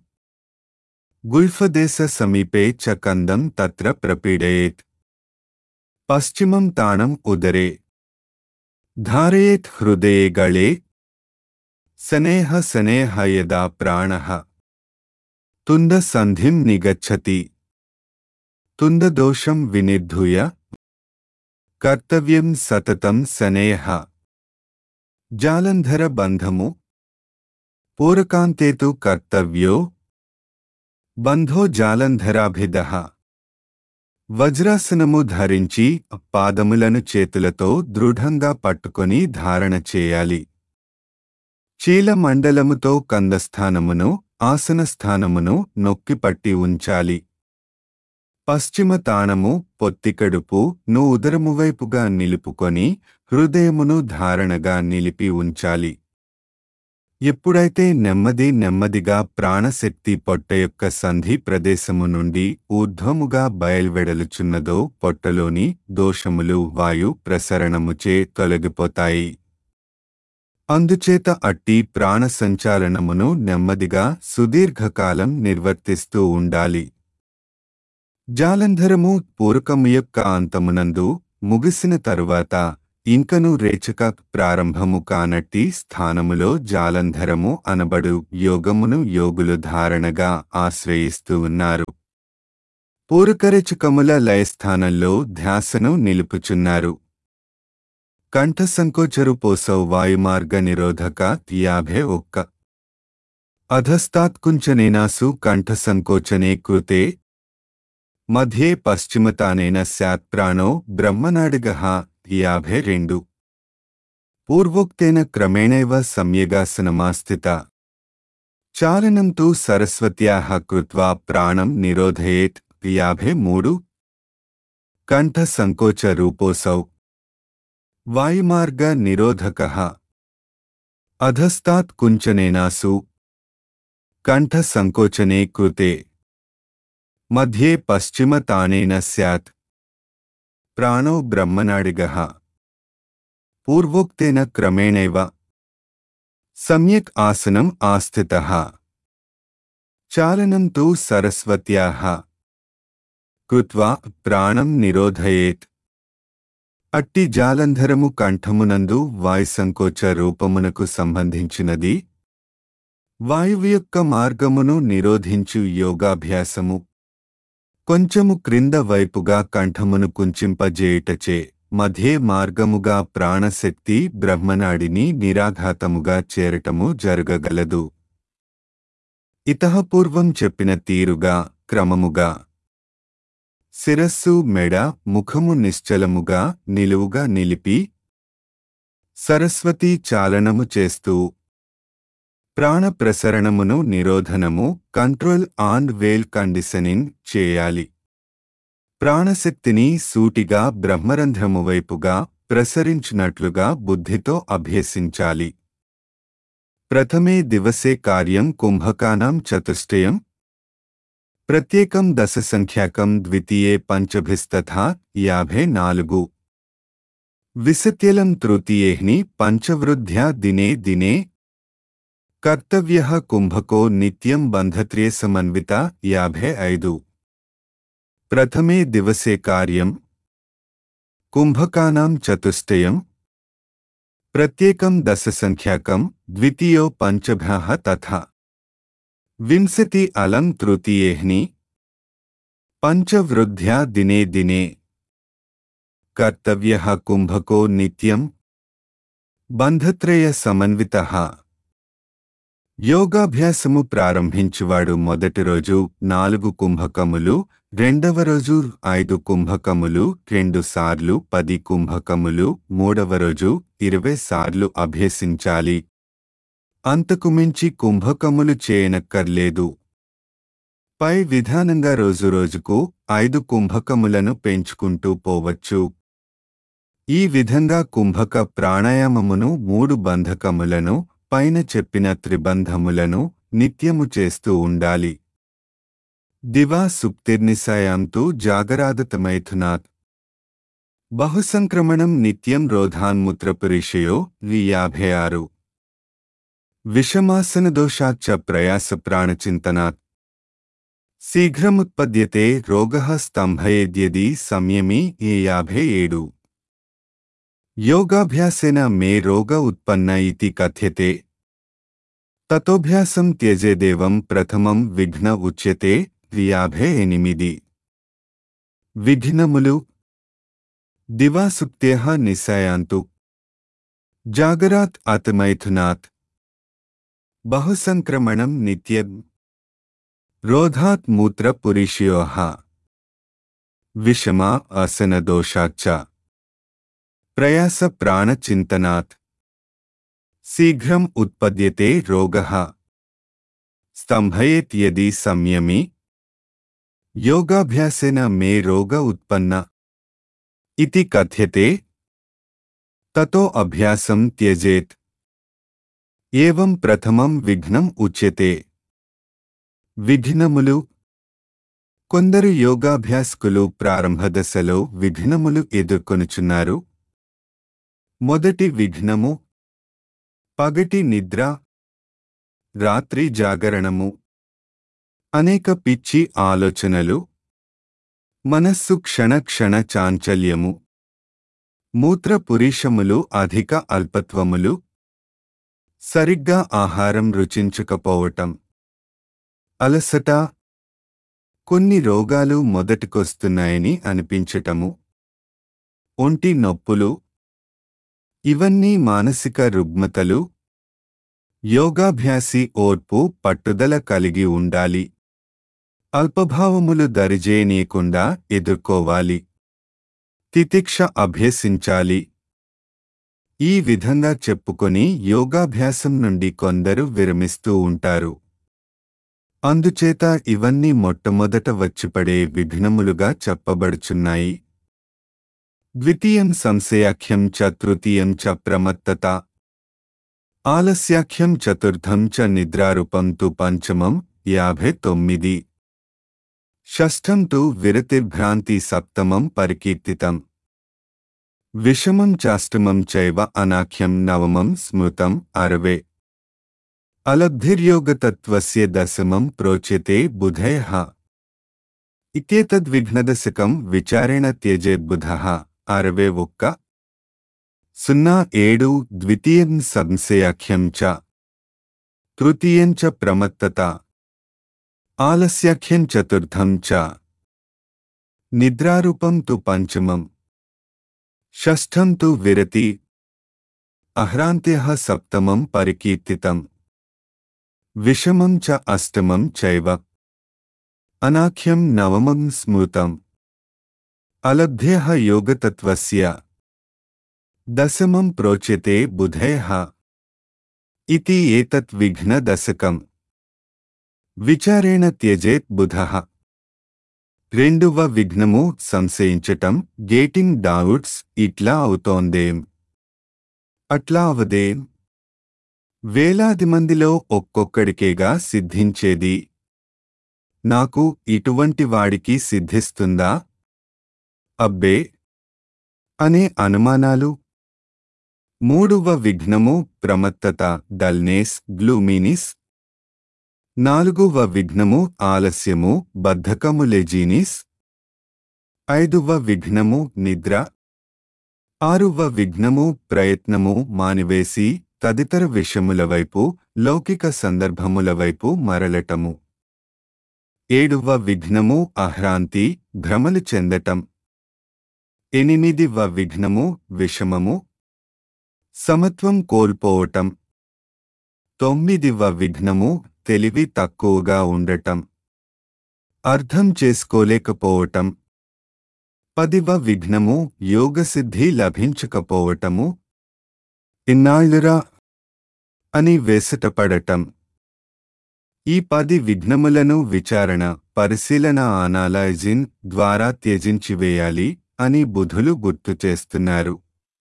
గుల్ఫదేశ సమీపే చ కందం తత్ర ప్రపీడయేత్ పశ్చిమం తాణం ఉదరే ధారయేత్ హృదయే గళే సనేహ సనేహ యదా ప్రాణః తుంద సంధిం నిగచ్చతి తుందదోషం వినిర్ధూయ కర్తవ్యం సతతం సనేహ జాలంధర బంధము పూరకాంతేతు కర్తవ్యో బంధో జాలంధరాభిద వజ్రాసనము ధరించి పాదములను చేతులతో దృఢంగా పట్టుకొని ధారణ చేయాలి చీలమండలముతో కందస్థానమును ఆసనస్థానమును నొక్కిపట్టి ఉంచాలి పశ్చిమ తాణము పొత్తికడుపు ను ఉదరమువైపుగా నిలుపుకొని హృదయమును ధారణగా నిలిపి ఉంచాలి ఎప్పుడైతే నెమ్మది నెమ్మదిగా ప్రాణశక్తి పొట్ట యొక్క సంధి ప్రదేశము నుండి ఊర్ధ్వముగా బయల్వెడలుచున్నదో పొట్టలోని దోషములు వాయు ప్రసరణముచే తొలగిపోతాయి అందుచేత అట్టి ప్రాణ సంచాలనమును నెమ్మదిగా సుదీర్ఘకాలం నిర్వర్తిస్తూ ఉండాలి జాలంధరము పూరకము యొక్క అంతమునందు ముగిసిన తరువాత ఇంకను రేచక ప్రారంభము కానట్టి స్థానములో జాలంధరము అనబడు యోగమును యోగులు ధారణగా ఆశ్రయిస్తూ ఉన్నారు పూరకరేచకముల లయస్థానంలో ధ్యాసను నిలుపుచున్నారు కంఠ సంకోచరు పోసౌ వాయుమార్గ నిరోధక యాభై ఒక్క అధస్తాత్కుంచనేనాసు కంఠ సంకోచనే కృతే మధ్యే పశ్చిమతానేన స్యాత్ ప్రాణో బ్రహ్మనాడిగః యాభై రెండు పూర్వోక్తేన క్రమేణైవ సమ్యగాసనమాస్థిత చాలనం తు సరస్వత్యాః కృత్వా ప్రాణం నిరోధయేత్ యాభై మూడు కంఠ సంకోచ రూపోసౌ వాయుమార్గ నిరోధకః అధస్తాత్ కుంచనేనాసు కంఠ సంకోచనే కృతే మధ్యే పశ్చిమ తానేన స్యాత్ ప్రాణో బ్రహ్మనాడిగః పూర్వోక్తేన క్రమేణైవ సమ్యక్ ఆసనం ఆస్థితః చాలనం తు సరస్వత్యాః కృత్వా ప్రాణం నిరోధయేత్ అట్టి జాలంధరము కంఠమునందు వాయుసంకోచ రూపమునకు సంబంధించినది వాయువు యొక్క మార్గమును నిరోధించు యోగాభ్యాసము కొంచెము క్రింద వైపుగా కంఠమును కుంచింపజేయుటచే మధ్యే మార్గముగా ప్రాణశక్తి బ్రహ్మనాడిని నిరాఘాతముగా చేరటము జరగగలదు ఇతహపూర్వం చెప్పిన తీరుగా క్రమముగా శిరస్సు మెడ ముఖము నిశ్చలముగా నిలువుగా నిలిపి సరస్వతీ చాలనము చేస్తూ ప్రాణ ప్రసరణమును నిరోధనము కంట్రోల్ ఆన్ వేల్ కండిషనింగ్ చేయాలి ప్రాణశక్తిని సూటిగా బ్రహ్మరంధ్రము వైపుగా ప్రసరించినట్లుగా బుద్ధితో అభ్యసించాలి ప్రథమే దివసే కార్యం కుంభకానాం చతుష్టయం ప్రత్యేకం దశసంఖ్యాకం ద్వితీయే పంచభిస్తథా యాభై నాలుగు విసత్యలం తృతీయేహ్ని పంచవృద్ధ్యా దినే దినే కర్తవ్య కుంభకో నిత్యం బంధత్రే సమన్విత యాభై ఐదు ప్రథమే దివసే కార్యం కుంభకానాం చతుష్టయం ప్రత్యేకం దశసంఖ్యాకం ద్వితీయో పంచభ్యः తథా వింశతి అలం తృతీయేహ్ని పంచవృద్ధ్యా దినే దినే కర్తవ్య కుంభకో నిత్యం బంధత్రయ సమన్విత యోగాభ్యాసము ప్రారంభించువాడు మొదటి రోజు నాలుగు కుంభకములు రెండవ రోజు ఐదు కుంభకములు రెండు సార్లు పది కుంభకములు మూడవ రోజు ఇరవై సార్లు అభ్యసించాలి అంతకుమించి కుంభకములు చేయనక్కర్లేదు పై విధానంగా రోజురోజుకు ఐదు కుంభకములను పెంచుకుంటూ పోవచ్చు ఈ విధంగా కుంభక ప్రాణాయామమును మూడు బంధకములను పైన చెప్పిన త్రిబంధములను నిత్యము చేస్తూ ఉండాలి దివా సుప్తిర్నిశాయాంతు జాగరాదతమైథునాత్ బహుసంక్రమణం నిత్యం రోధాన్ముత్రపురిషయో వి యాభై ఆరు విషమాసనదోషాచ్చ ప్రయాస ప్రాణచింతనాత్ శీఘ్రముత్పద్యతే రోగ స్తంభయేద్యది సంయమీ ఏ యాభై ఏడు యోగాభ్యాసేన మే రోగ ఉత్పన్న ఇతి కథ్యతే తతోభ్యాసం త్యజేదేవం ప్రథమం విఘ్న ఉచ్యతే యాభై ఎనిమిది విఘ్నములు దివాసుప్త్యః నిశాయాంతు జాగరాత్ అతమైథునాత్ బహుసంక్రమణం నిత్యం రోధాత్ మూత్రపురిషయోః విషమా అసనదోషాచ్చ ప్రయాస ప్రాణచింతనాత్ శీఘ్రం ఉత్పద్యతే రోగః స్తంభయేత్ యది సంయమి యోగాభ్యాసేన మే రోగ ఉత్పన్న ఇతి కథ్యతే తతో అభ్యాసం త్యజేత్ ఏవం ప్రథమం విఘ్నం ఉచ్యతే విఘ్నములు కొందరు యోగాభ్యాసకులు ప్రారంభ దశలో విఘ్నములు ఎదుర్కొనుచున్నారు మొదటి విఘ్నము పగటి నిద్ర రాత్రి జాగరణము అనేక పిచ్చి ఆలోచనలు మనస్సు క్షణ క్షణ చాంచల్యము మూత్రపురీషములు అధిక అల్పత్వములు సరిగ్గా ఆహారం రుచించకపోవటం అలసట కొన్ని రోగాలు మొదటికొస్తున్నాయని అనిపించటము ఒంటి నొప్పులు ఇవన్నీ మానసిక రుగ్మతలు యోగాభ్యాసి ఓర్పు పట్టుదల కలిగి ఉండాలి అల్పభావములు దరిజేయనీయకుండా ఎదుర్కోవాలి తితిక్ష అభ్యసించాలి ఈ విధంగా చెప్పుకొని యోగాభ్యాసం నుండి కొందరు విరమిస్తూ ఉంటారు అందుచేత ఇవన్నీ మొట్టమొదట వచ్చిపడే విఘ్నములుగా చెప్పబడుచున్నాయి ద్వితీయం సంశయాఖ్యం చ తృతీయం చ ప్రమత్తత ఆలస్యాఖ్యం చతుర్థం చ నిద్రారూపం తు పంచమం యాభై తొమ్మిది షష్ఠం తు విరతిర్భ్రాంతి సప్తమం పరికీర్తితం విషమం చాష్టమం చైవ అనాఖ్యం నవమం స్మృతం అరవే అలబ్ధిర్యోగతత్వస్య దశమం ప్రోచ్యతే బుధయః ఇత్యేతద్విఘ్నదశకం విచారేణ త్యజేద్బుధః అరవే ఒక్క సున్నా ఏడు ద్వితీయం సంశయాఖ్యం చ తృతీయం చ ప్రమత్తత ఆలస్యాఖ్యం చతుర్థం చ నిద్రారూపం తు పంచమం షష్ఠం తు విరతి అహ్రాంత్యః సప్తమం పరికీర్తితం విషమం చ అష్టమం చైవ అనాఖ్యం నవమం స్మృతం అలబ్ధ్యః యోగతత్వస్య దశమం ప్రోచ్యతే బుధయః ఇతి ఏతత్ విఘ్న దశకం విచారేణ త్యజేత్ బుధః రెండవ విఘ్నము సంశయించటం గేటింగ్ డౌట్స్ ఇట్లా అవుతోందేం అట్లా అవదేం వేలాది మందిలో ఒక్కొక్కడికేగా సిద్ధించేది నాకు ఇటువంటి వాడికి సిద్ధిస్తుందా అబ్బే అనే అనుమానాలు మూడవ విఘ్నము ప్రమత్తత డల్నేస్ గ్లూమినిస్ నాలుగవ విఘ్నము ఆలస్యము బద్ధకము లెజీనిస్ ఐదవ విఘ్నము నిద్ర ఆరువ విఘ్నము ప్రయత్నము మానివేసి తదితర విషయముల వైపు లౌకిక సందర్భముల వైపు మరలటము ఏడువ విఘ్నము అహ్రాంతి భ్రమలు చెందటం ఎనిమిదివ విఘ్నము విషమము సమత్వం కోల్పోవటం తొమ్మిదివ విఘ్నము తెలివి తక్కువగా ఉండటం అర్థం చేసుకోలేకపోవటం పదివ విఘ్నము యోగసిద్ధి లభించకపోవటము ఇన్నాళ్ళురా అని వేసటపడటం ఈ పది విఘ్నములను విచారణ పరిశీలన అనాలైజిన్ ద్వారా త్యజించివేయాలి అని బుధులు గుర్తు చేస్తున్నారు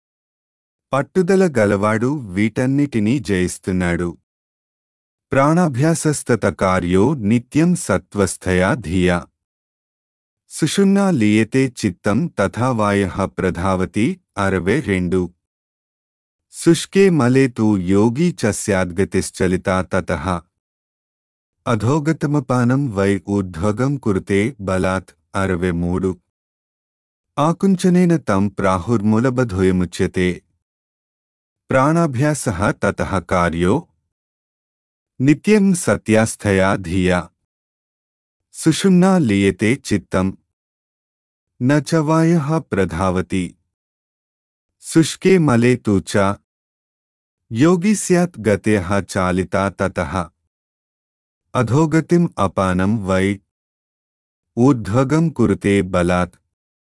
పట్టుదల గలవాడు వీటన్నిటినీ జయిస్తున్నాడు ప్రాణాభ్యాసస్తత కార్యో నిత్యం సత్వస్థయా ధియా సుషుమ్నా లీయతే చిత్తం తథా వాయ ప్రధావతి అరవై రెండు శుష్కే మలే తు యోగీ చ స్యాద్గతిశ్చలితా తతః అధోగతమపానం వై ఊర్ధ్వగం కురుతే బలాత్ అరవై మూడు ఆకుంచనేన తం ప్రాహుర్మూలబధోయముచ్యతే ప్రాణాభ్యాస తతః కార్యో నిత్యం సత్యాస్థయా ధియా సుషుమ్నా లీయతే చిత్తం న చ వాయః ప్రధావతి శుష్కే మలే తు చ యోగి స్యాత్ గతేః చాలితా తతః అధోగతిం అపానం వై ఊర్ధ్వగం కురుతే బలాత్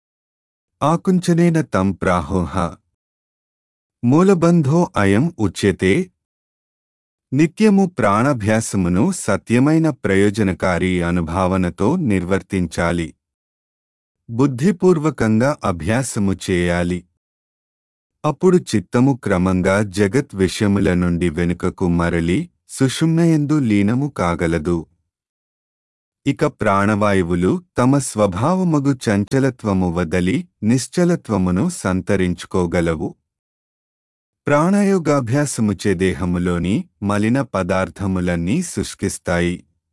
ఆకుంచనేన తం ప్రాహోహ మూలబంధో అయం ఉచ్యతే నిత్యము ప్రాణాభ్యాసమును సత్యమైన ప్రయోజనకారి అనుభావనతో నిర్వర్తించాలి బుద్ధిపూర్వకంగా అభ్యాసము చేయాలి అప్పుడు చిత్తము క్రమంగా జగత్ విషయముల నుండి వెనుకకు మరలి సుషుమ్నయందు లీనము కాగలదు ఇక ప్రాణవాయువులు తమ స్వభావమగు చంచలత్వము వదలి నిశ్చలత్వమును సంతరించుకోగలవు ప్రాణాయోగాభ్యాసముచే దేహములోని మలిన పదార్థములన్నీ శుష్కిస్తాయి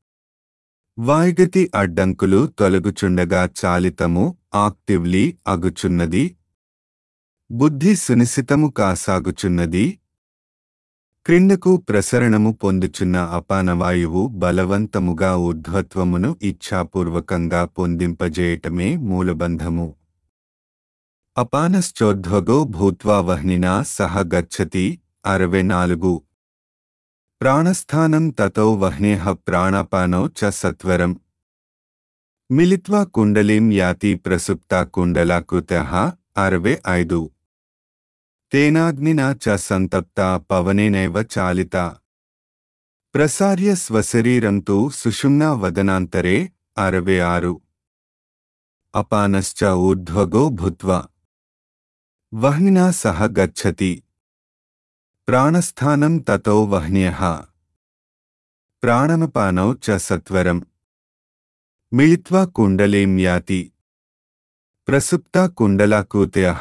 వాయుగతి అడ్డంకులు తొలగుచుండగా చాలితము ఆక్టివ్లీ అగుచున్నది బుద్ధి సునిశితము కాసాగుచున్నది క్రిందకు ప్రసరణము పొందుచున్న అపానవాయువు బలవంతముగా ఊర్ధ్వత్వమును ఇచ్ఛాపూర్వకంగా పొందింపజేయటమే మూలబంధము అపానశ్చోద్ధ్వగో భూత్వా వహ్నినా సహ గచ్చతి అరవై నాలుగు ప్రాణస్థానం తతో వహ్నేహ ప్రాణాపానో చ సత్వరం మిలిత్వా కుండలీం యాతి ప్రసుప్తా కుండలాకృతః అరవై ఐదు తేనాగ్నినా చ సంతప్తా పవనేనైవ చాలితా ప్రసార్య స్వశరీరం తు సుషుమ్నా వదనాంతరే అరవై ఆరు అపానశ్చ ఊర్ధ్వగో భూత్వా వహ్నినా సహ గచ్చతి ప్రాణస్థానం తతో వహ్న్యః ప్రాణమపానౌ చ సత్వరం మిళిత్వా కుండలీం యాతి ప్రసుప్తా కుండలాకూతయః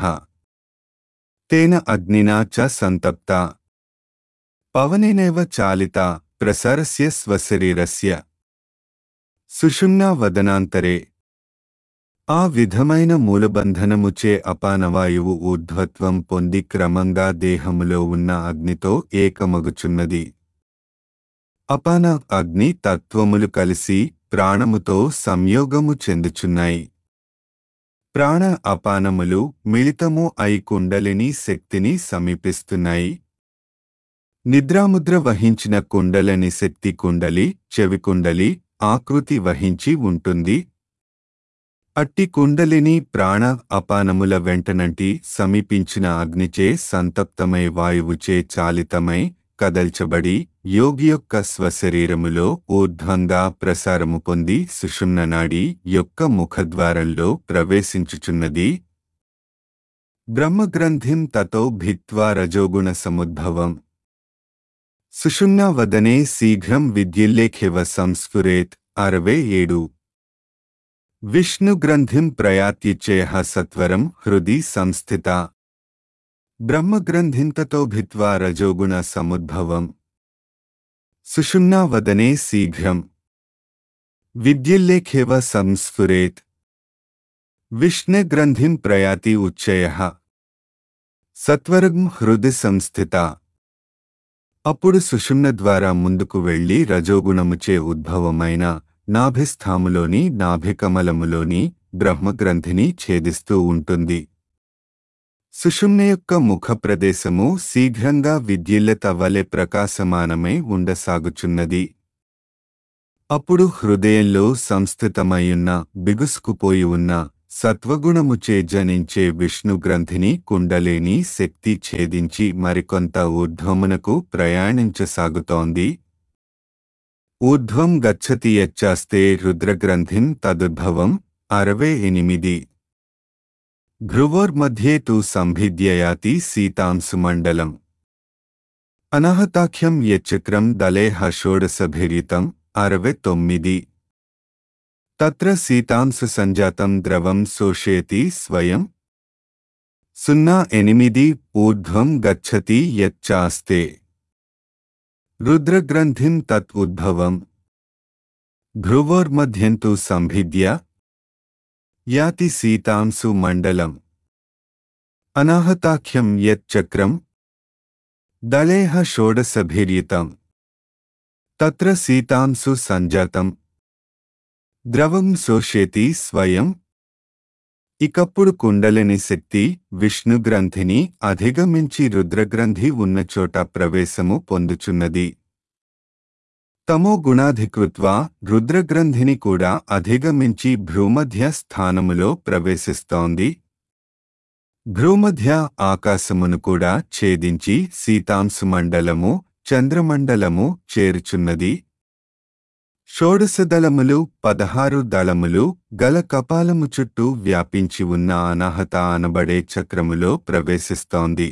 తేన అగ్నినా చ సంతప్తా పవనేనైవ చాలితా ప్రసరస్య స్వశరీరస్య సుషుమ్నా వదనాంతరే ఆ విధమైన మూలబంధనముచే అపానవాయువు ఊర్ధ్వత్వం పొంది క్రమంగా దేహములో ఉన్న అగ్నితో ఏకమగుచున్నది అపాన అగ్ని తత్వములు కలిసి ప్రాణముతో సంయోగము చెందుచున్నాయి ప్రాణ అపానములు మిళితము అయి కుండలిని శక్తిని సమీపిస్తున్నాయి నిద్రాముద్ర వహించిన కుండలని శక్తి కుండలి చెవి కుండలి ఆకృతి వహించి ఉంటుంది అట్టి కుండలిని ప్రాణ అపానముల వెంటనంటి సమీపించిన అగ్నిచే సంతప్తమై వాయువుచే చాలితమై కదల్చబడి యోగి యొక్క స్వశరీరములో ఊర్ధ్వంగా ప్రసారము పొంది సుషుమ్ననాడి యొక్క ముఖద్వారంలో ప్రవేశించుచున్నది బ్రహ్మగ్రంథిం తతో భిత్వా రజోగుణ సముద్భవం సుషుమ్నా వదనే శీఘ్రం విద్యుల్లేఖివ సంస్ఫురేత్ అరవై ఏడు విష్ణుగ్రంథిం ప్రయాత్యిచ్చేహ సత్వరం హృది సంస్థిత బ్రహ్మగ్రంథింతతో భిత్వా రజోగుణ సముద్భవం సుషుమ్నా వదనే శీఘ్రం విద్యుల్లేఖేవ సంస్ఫురేత్ విష్ణుగ్రంథిం ప్రయాతి ఉచ్చయ సత్వరం హృది సంస్థిత అప్పుడు సుషుమ్న ద్వారా ముందుకు వెళ్లి రజోగుణముచే ఉద్భవమైన నాభిస్థాములోని నాభికమలములోని బ్రహ్మగ్రంథిని ఛేదిస్తూ ఉంటుంది సుషుమ్న యొక్క ముఖ ప్రదేశము శీఘ్రంగా విద్యుల్లత వలె ప్రకాశమానమై ఉండసాగుచున్నది అప్పుడు హృదయంలో సంస్థితమయ్యున్న బిగుసుకుపోయి ఉన్న సత్వగుణముచే జనించే విష్ణుగ్రంథిని కుండలేని శక్తి ఛేదించి మరికొంత ఊర్ధ్వమునకు ప్రయాణించసాగుతోంది ఊర్ధ్వం గచ్చతి యచ్చాస్తే రుద్రగ్రంథిం తదుద్భవం అరవై ఎనిమిది భ్రువోర్మధ్యే తు సంభిద్యయాతి సీతాంశుమండలం అనహతాఖ్యం యచ్చక్రం దలేహ షోడసభిరితం అరవై తొమ్మిది తత్ర సీతాంశు సంజాతం ద్రవం శోషయతి స్వయం సున్నా ఎనిమిది ఊర్ధ్వం గచ్చతి యచ్చాస్తే రుద్రగ్రంథిం తత్ ఉద్భవం భ్రువోర్మధ్యంతు సంభిద్య యాతి సీతాంశు మండలం అనాహతాఖ్యం యచ్చక్రం దళేహ షోడసభిర్యుతం తత్ర సీతాంశు సంజాతం ద్రవం శోషేతి స్వయం ఇకప్పుడు కుండలిని శక్తి విష్ణుగ్రంథిని అధిగమించి రుద్రగ్రంథి ఉన్న చోట ప్రవేశము పొందుచున్నది తమో గుణాధికృత్వా రుద్రగ్రంథిని కూడా అధిగమించి భ్రూమధ్య స్థానములో ప్రవేశిస్తోంది భ్రూమధ్య ఆకాశమును కూడా ఛేదించి సీతాంశుమండలము చంద్రమండలము చేరుచున్నది షోడశ దళములు పదహారు దళములు గల కపాలము చుట్టూ వ్యాపించి ఉన్న అనాహత అనబడే చక్రములో ప్రవేశిస్తోంది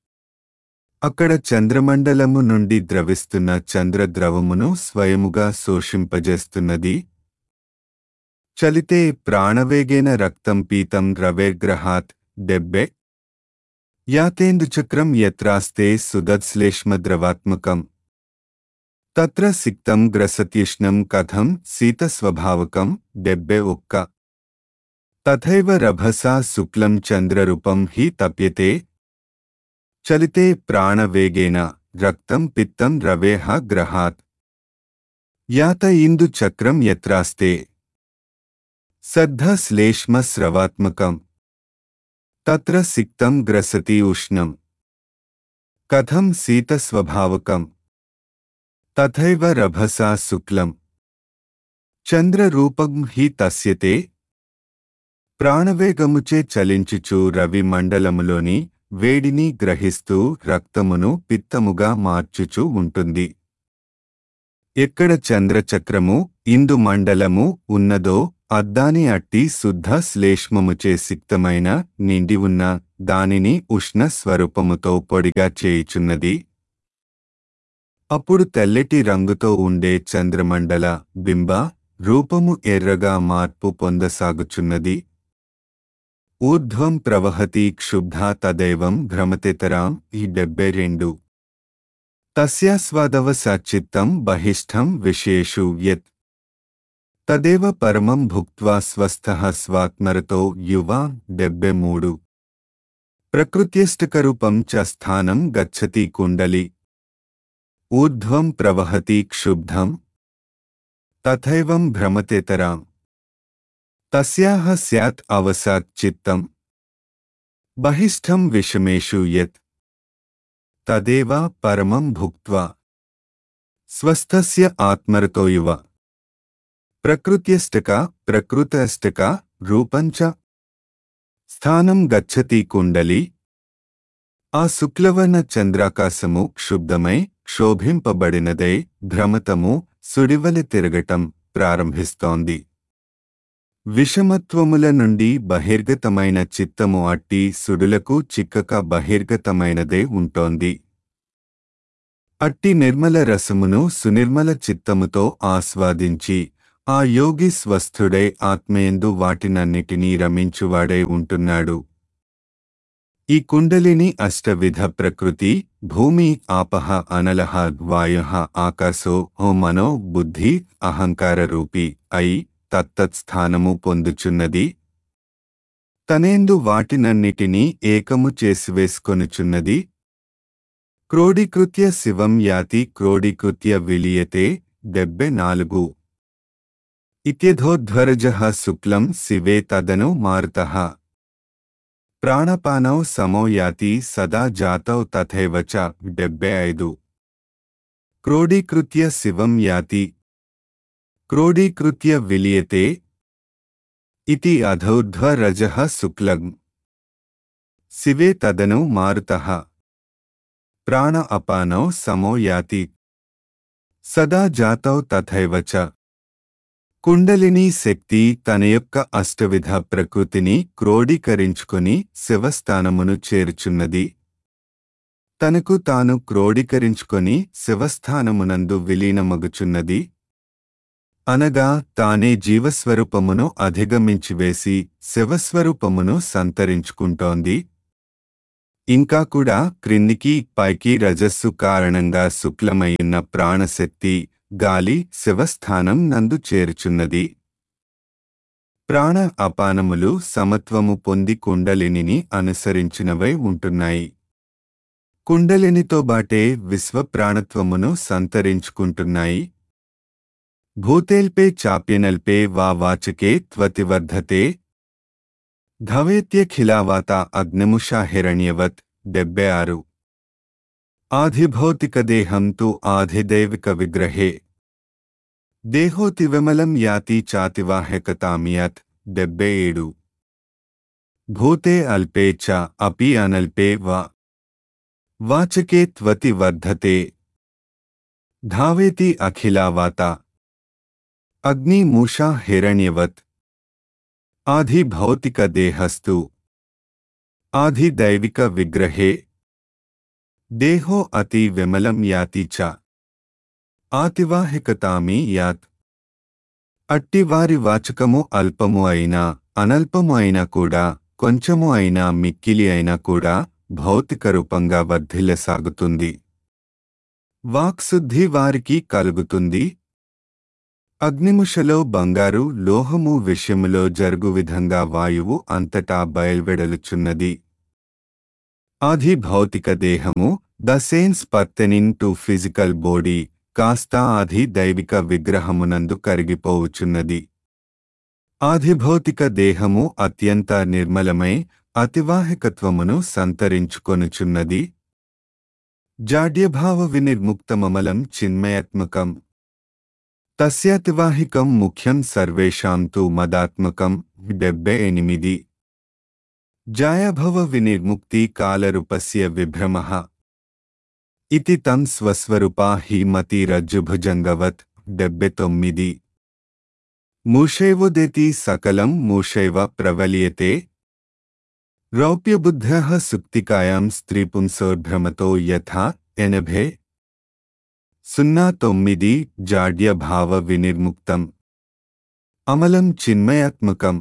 అక్కడ చంద్రమండలము నుండి ద్రవిస్తున్న చంద్రద్రవమును స్వయముగా శోషింపజేస్తున్నది చలితే ప్రాణవేగేన రక్తం పీతం రవేర్గ్రహాత్ డెబ్బె యాతేందుచక్రం యత్రాస్తే సుదత్శ్లేష్మద్రవాత్మకం తత్ర సిక్తం గ్రసత్యుష్ణం కథం శీతస్వభావకం డెబ్బె ఒక్క తథైవ రభసా శుక్లం చంద్రరూపం హి తప్యతే చలితే ప్రాణవేగేన రక్తం పిత్తం రవేహ గ్రహాత్ యాత ఇందు చక్రం యత్రాస్తే సద్ధ శ్లేష్మ స్రవాత్మకం తత్ర సిక్తం గ్రసతి ఉష్ణం కథం శీతస్వభావకం తథైవ రభసా శుక్లం చంద్రరూపం హి తస్యతే ప్రాణవేగముచే చలించుచు రవి మండలములోని వేడిని గ్రహిస్తూ రక్తమును పిత్తముగా మార్చుచూ ఉంటుంది ఎక్కడ చంద్రచక్రము ఇందు మండలము ఉన్నదో అద్దాని అట్టి శుద్ధ శ్లేష్మముచే సిక్తమైన నిండి ఉన్న దానిని ఉష్ణ స్వరూపముతో పొడిగా చేయుచున్నది అప్పుడు తెల్లటి రంగుతో ఉండే చంద్రమండల బింబ రూపము ఎర్రగా మార్పు పొందసాగుచున్నది ఊర్ధ్వం ప్రవహతి క్షుబ్ధా తదైవం భ్రమతితరాం ఈ డెబ్బై రెండు తస్యాస్వాదవ సచిత్తం బహిష్ఠం విశేషు యత్ తదేవ పరమం భుక్త్వా స్వస్థః స్వాత్మరతో యువా డెబ్బై మూడు ప్రకృత్యష్టకరూపం చ స్థానం గచ్చతి కుండలి ఊర్ధ్వం ప్రవహతి క్షుబ్ధం తథైవం భ్రమతేతరాం తస్యాహ స్యాత్ అవసాత్ చిత్తం బహిష్ఠం విషమేషు యత్ తదేవ పరమం భుక్త్వా స్వస్థస్య ఆత్మరతో ఇవ ప్రకృత్యష్టక ప్రకృతష్టక రూపంచ స్థానం గచ్చతి కుండలి ఆ శుక్లవర్ణ చంద్రాకాశము క్షుబ్ధమై క్షోభింపబడినదై భ్రమతము సుడివలి తిరగటం ప్రారంభిస్తోంది విషమత్వముల నుండి బహిర్గతమైన చిత్తము అట్టి సుడులకు చిక్కక బహిర్గతమైనదే ఉంటోంది అట్టి నిర్మల రసమును సునిర్మల చిత్తముతో ఆస్వాదించి ఆ యోగి స్వస్థుడై ఆత్మయందు వాటినన్నిటినీ రమించువాడై ఉంటున్నాడు ఈ కుండలిని అష్టవిధ ప్రకృతి భూమి ఆపహ అనలహ వాయు ఆకాశో ఓ మనో బుద్ధి అహంకార రూపి అయి తత్తత్స్థానము పొందుచున్నది తనేందు వాటినన్నిటినీ ఏకము చేసివేసుకొనుచున్నది క్రోడీకృత్య శివం యాతి క్రోడీకృత్య విలియతే డెబ్బె నాలుగు ఇత్యధోధ్వరజ శుక్లం శివే తదను మారుతః ప్రాణపానౌ సమో యాతి సదా జాతౌ తథైవ చ డెబ్బె ఐదు క్రోడీకృత్య శివం యాతి క్రోడీకృత్య విలియతే ఇతి అధౌర్ధ్వరజః శుక్లం శివే తదను మారుతః ప్రాణ అపానౌ సమో యాతి సదా జాతౌ తథైవ చ కుండలిని శక్తి తన యొక్క అష్టవిధ ప్రకృతిని క్రోడీకరించుకొని శివస్థానమును చేర్చున్నది తనకు తాను క్రోడీకరించుకొని శివస్థానమునందు విలీనమగుచున్నది అనగా తానే జీవస్వరూపమును అధిగమించివేసి శివస్వరూపమును సంతరించుకుంటోంది ఇంకా కూడా క్రిందికి పైకి రజస్సు కారణంగా శుక్లమయ్యున్న ప్రాణశక్తి గాలి శివస్థానం నందు చేరుచున్నది ప్రాణ అపానములు సమత్వము పొంది కుండలినిని అనుసరించినవై ఉంటున్నాయి కుండలినితో బాటే విశ్వప్రాణత్వమును సంతరించుకుంటున్నాయి భూతేల్పే చాప్యనల్పే వా వాచకే త్వతివర్ధతే ధవేత్యఖిలావాత అగ్నిముషా హిరణ్యవత్ డెబ్బై ఆరు ఆధిభౌతికదేహం తు ఆధిదైవిక విగ్రహే దేహోతి విమలం యాతి చాతివాహకతామియత్ డెబ్బై ఏడు భూతే అల్పే చ అపి అనల్పే వా వాచకే త్వతి వర్ధతే ధావేతి అఖిలావాత అగ్నిమూషా హిరణ్యవత్ ఆధిభౌతిక దేహస్తు ఆధిదైవిక విగ్రహే దేహో అతి విమలం యాతి చ ఆతివాహికతామి యాత్ అట్టివారి వాచకము అల్పము అయినా అనల్పము అయినా కూడా కొంచెము అయినా మిక్కిలి అయినా కూడా భౌతిక రూపంగా వర్ధిల్లసాగుతుంది వాక్శుద్ధి వారికి కలుగుతుంది అగ్నిముషలో బంగారు లోహము విషయములో జరుగు విధంగా వాయువు అంతటా బయల్వెడలుచున్నది ఆది భౌతిక దేహము the sense pertaining to physical body కాస్త ఆది దైవిక విగ్రహమునందు కరిగిపోవుచున్నది ఆదిభౌతిక దేహము అత్యంత నిర్మలమై అతివాహికత్వమును సంతరించుకొనుచున్నది జాడ్యభావ వినిర్ముక్తమమలం చిన్మయాత్మకం తస్యాతివాహికం ముఖ్యం సర్వేషాం తు మదాత్మకం డెబ్బై ఎనిమిది జాయభవ వినిర్ముక్తి కాలరూపస్య విభ్రమ ఇతి తం స్వస్వరూపా హీమతిరజ్జుభుజంగవత్ డెబ్బై తొమ్మిది మూషైవోదేతి సకలం మూషైవ ప్రవలీయతే రౌప్యబుద్ధ సుక్తికాయాం స్త్రీపుంసోర్భ్రమతో యథా ఎనభే సున్నా తొమ్మిది జాడ్య భావ వినిర్ముక్తం అమలం చిన్మయాత్మకం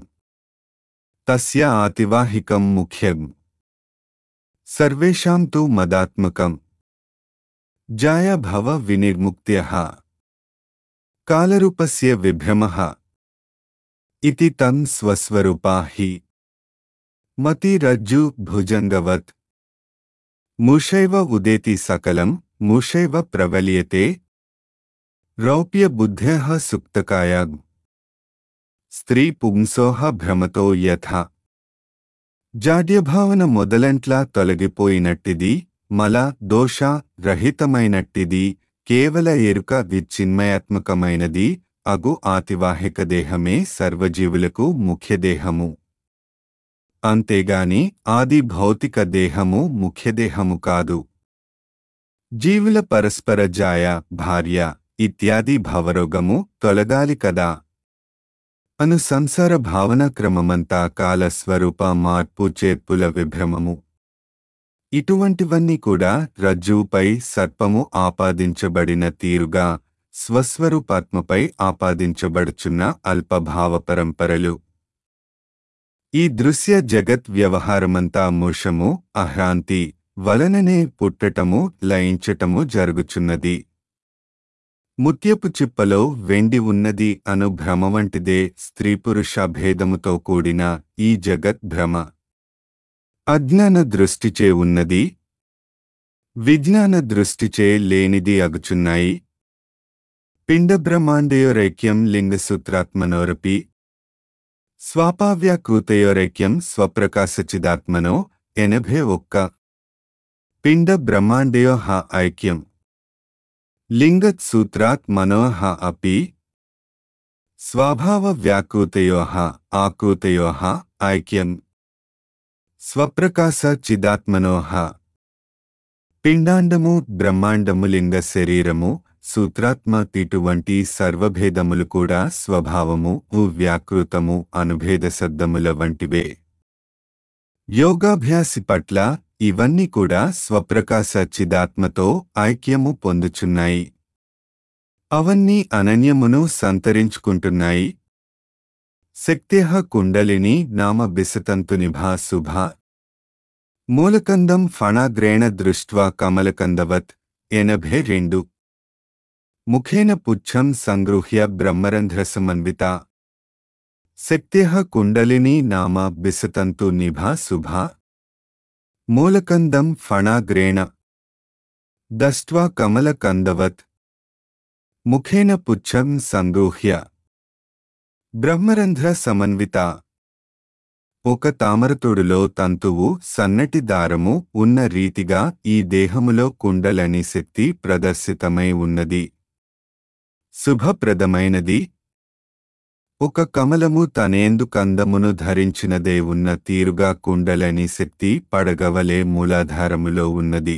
తస్య ఆతివాహికం ముఖ్యం సర్వేషాం తు మదాత్మకం జాయ భవ వినిర్ముక్త్యః కాలరూపస్య విభ్రమః ఇతి తం స్వస్వరూపా హి మతిరజ్జు భుజంగవత్ మూషైవ ఉదేతి సకలం మూషైవ ప్రవలీయతే రౌప్య బుద్ధ్యః సుక్తకాయ స్త్రీ పుంసోహ భ్రమతో యథ జాడ్యభావన మొదలంట్లా తొలగిపోయినట్టిది మల దోష రహితమైనట్టిది కేవల ఎరుక విచిన్మయాత్మకమైనది అగు ఆతివాహిక దేహమే సర్వజీవులకు ముఖ్యదేహము అంతేగాని ఆది భౌతిక దేహము ముఖ్యదేహము కాదు జీవుల పరస్పర జాయ భార్య ఇత్యాది భవరోగము తొలగాలి కదా అను సంసార భావన క్రమమంతా కాలస్వరూప మార్పు చేర్పుల విభ్రమము ఇటువంటివన్నీ కూడా రజ్జువుపై సర్పము ఆపాదించబడిన తీరుగా స్వస్వరూపాత్మపై ఆపాదించబడుచున్న అల్పభావ పరంపరలు ఈ దృశ్య జగత్ వ్యవహారమంతా మూషము అహ్రాంతి వలననే పుట్టటము లయించటము జరుగుచున్నది ముత్యపు చిప్పలో వెండి ఉన్నది అను భ్రమ వంటిదే స్త్రీ పురుష భేదముతో కూడిన ఈ జగత్ భ్రమ అజ్ఞాన దృష్టిచే ఉన్నది విజ్ఞాన దృష్టిచే లేనిది అగుచున్నాయి పిండ బ్రహ్మాండయోరైక్యం లింగసూత్రాత్మనోరపి స్వాపావ్యాకృతయోరైక్యం స్వప్రకాశచిదాత్మనో ఎనభై ఒక్క పిండ బ్రహ్మాండయో హ ఐక్యం లింగత్ సూత్రాత్ మనోహ అపి స్వభావ వ్యాకృతయో ఆకృతయో ఐక్యం స్వప్రకాశ చిదాత్మనోహ పిండాండము బ్రహ్మాండము లింగ శరీరము సూత్రాత్మ ఇటువంటి సర్వభేదములు కూడా స్వభావము ఉ వ్యాకృతము అనుభేద శబ్దముల వంటివే యోగాభ్యాసి పట్ల ఇవన్నీ కూడా స్వప్రకాశ చిదాత్మతో ఐక్యము పొందుచున్నాయి అవన్నీ అనన్యమును సంతరించుకుంటున్నాయి శక్త్యః కుండలిని నామ బిసతంతునిభా శుభ మూలకందం ఫణాగ్రేణ దృష్ట్వా కమలకందవత్ ఎనభై రెండు ముఖేన పుచ్చం సంగృహ్య బ్రహ్మరంధ్రసమన్విత శక్త్యః కుండలిని నామ బిసతంతు నిభా శుభా మూలకందం ఫణాగ్రేణ దష్ట్వా కమలకందవత్ ముఖేన పుచ్చం సంగృహ్య బ్రహ్మరంధ్ర సమన్విత ఒక తామరతోడులో తంతువు సన్నటి దారము ఉన్న రీతిగా ఈ దేహములో కుండలని శక్తి ప్రదర్శితమై ఉన్నది శుభప్రదమైనది ఒక కమలము తనేందు కందమును ధరించినదే ఉన్న తీరుగా కుండలని శక్తి పడగవలే మూలాధారములో ఉన్నది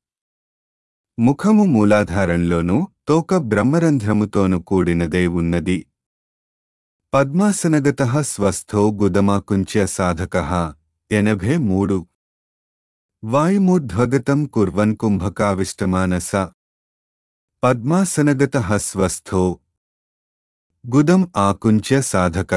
ముఖము మూలాధారంలోనూ తోక బ్రహ్మరంధ్రముతోను కూడినదే ఉన్నది పద్మాసనగత స్వస్థో గుదమాకుంచ్య సాధక ఎనభై మూడు వాయుమూర్ధ్వగతం కుర్వన్ కుంభకావిష్టమానస పద్మాసనగత స్వస్థో గుదం ఆకుంచ్య సాధక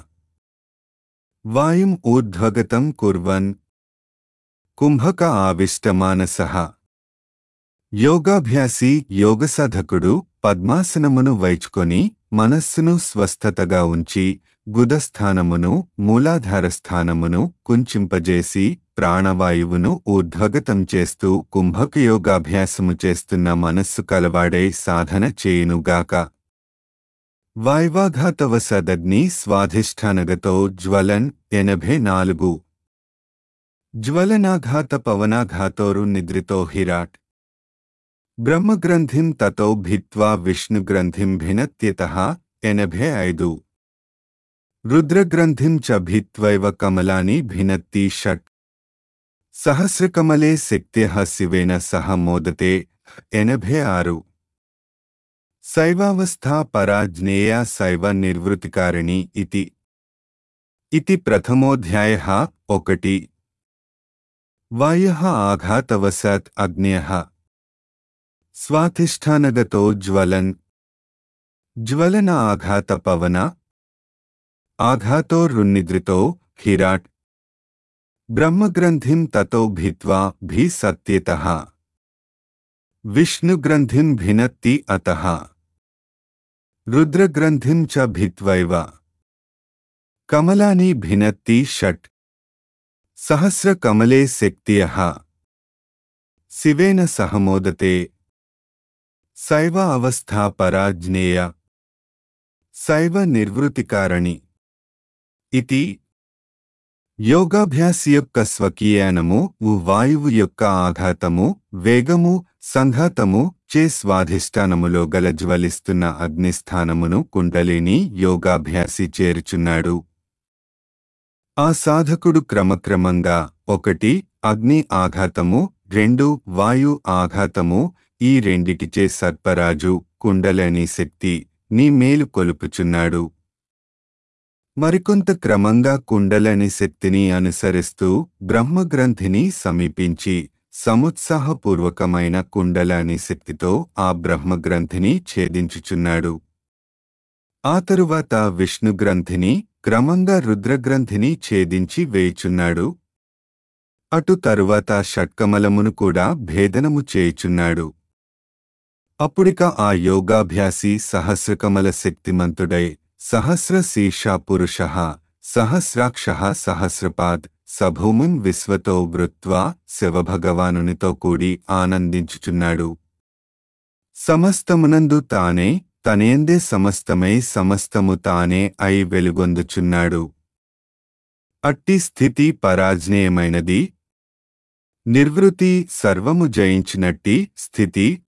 వాయుం ఊర్ధ్వగతం కుర్వన్ కుంభక ఆవిష్టమానస యోగాభ్యాసి యోగసాధకుడు పద్మాసనమును వైచుకొని మనస్సును స్వస్థతగా ఉంచి గుదస్థానమును మూలాధార స్థానమును కుంచింపజేసి ప్రాణవాయువును ఊర్ధ్వగతం చేస్తూ కుంభక యోగాభ్యాసము చేస్తున్న మనస్సు కలవాడై సాధన చేయునుగాక వాయువాఘాతవసదగ్ని స్వాధిష్టానగతో జ్వలన్ ఎనభై నాలుగు జ్వలనాఘాత పవనాఘాతోరు నిద్రితో హిరాట్ బ్రహ్మగ్రంథిం తతో భిత్వా విష్ణుగ్రంథిం భినత్యత ఎనభై ఐదు రుద్రగ్రంథిం చ భిత్వైవ కమలాని భినత్తి షట్ సహస్రకమలే శక్త్యః శివేన సహ మోదతే ఎనభై ఆరు శైవావస్థా పరాజ్ఞేయ శైవ నిర్వృతికారిణి ఇతి ఇతి ప్రథమోధ్యాయ ఒకటి వాయ ఆఘాతవశాత్ అగ్నేయ స్వాధిష్టానగతో జ్వలన్ జ్వలన ఆఘాత పవన ఆఘాతో రున్నిద్రితో హిరాట్ బ్రహ్మగ్రంథిం తతో భిత్వా భీ సత్యేతః విష్ణుగ్రంథిం భినత్తి అతః రుద్రగ్రంథిం చ భిత్వైవ కమలాని భినత్తి షట్ సహస్రకమలే శక్తియః శివేన సహమోదతే శైవ అవస్థా పరాజ్ఞేయ శైవ నిర్వృతికారణి ఇది యోగాభ్యాసి యొక్క స్వకీయానము ఉ వాయువు యొక్క ఆఘాతము వేగము సంఘాతము చే స్వాధిష్టానములో గల జ్వలిస్తున్న అగ్నిస్థానమును కుండలిని యోగాభ్యాసి చేరుచున్నాడు ఆ సాధకుడు క్రమక్రమంగా ఒకటి అగ్ని ఆఘాతము రెండు వాయు ఆఘాతము ఈ రెండిటిచే సర్పరాజు కుండలని శక్తి నీ మేలు కొలుపుచున్నాడు మరికొంత క్రమంగా కుండలని శక్తిని అనుసరిస్తూ బ్రహ్మగ్రంథిని సమీపించి సముత్సాహపూర్వకమైన కుండలాని శక్తితో ఆ బ్రహ్మగ్రంథిని ఛేదించుచున్నాడు ఆ తరువాత విష్ణుగ్రంథిని క్రమంగా రుద్రగ్రంథిని ఛేదించి వేయుచున్నాడు అటు తరువాత షట్కమలమును కూడా భేదనము చేయుచున్నాడు అప్పుడిక ఆ యోగాభ్యాసి సహస్రకమల శక్తిమంతుడై సహస్ర శీర్ష పురుష సహస్రాక్ష సహస్రపాద్ సభూమున్ విశ్వతో వృత్వా శివభగవానునితో కూడి ఆనందించుచున్నాడు సమస్తమునందు తానే తనేందే సమస్తమై సమస్తము తానే అయి వెలుగొందుచున్నాడు అట్టి స్థితి పరాజ్ఞేయమైనది నిర్వృతి సర్వము జయించినట్టి స్థితి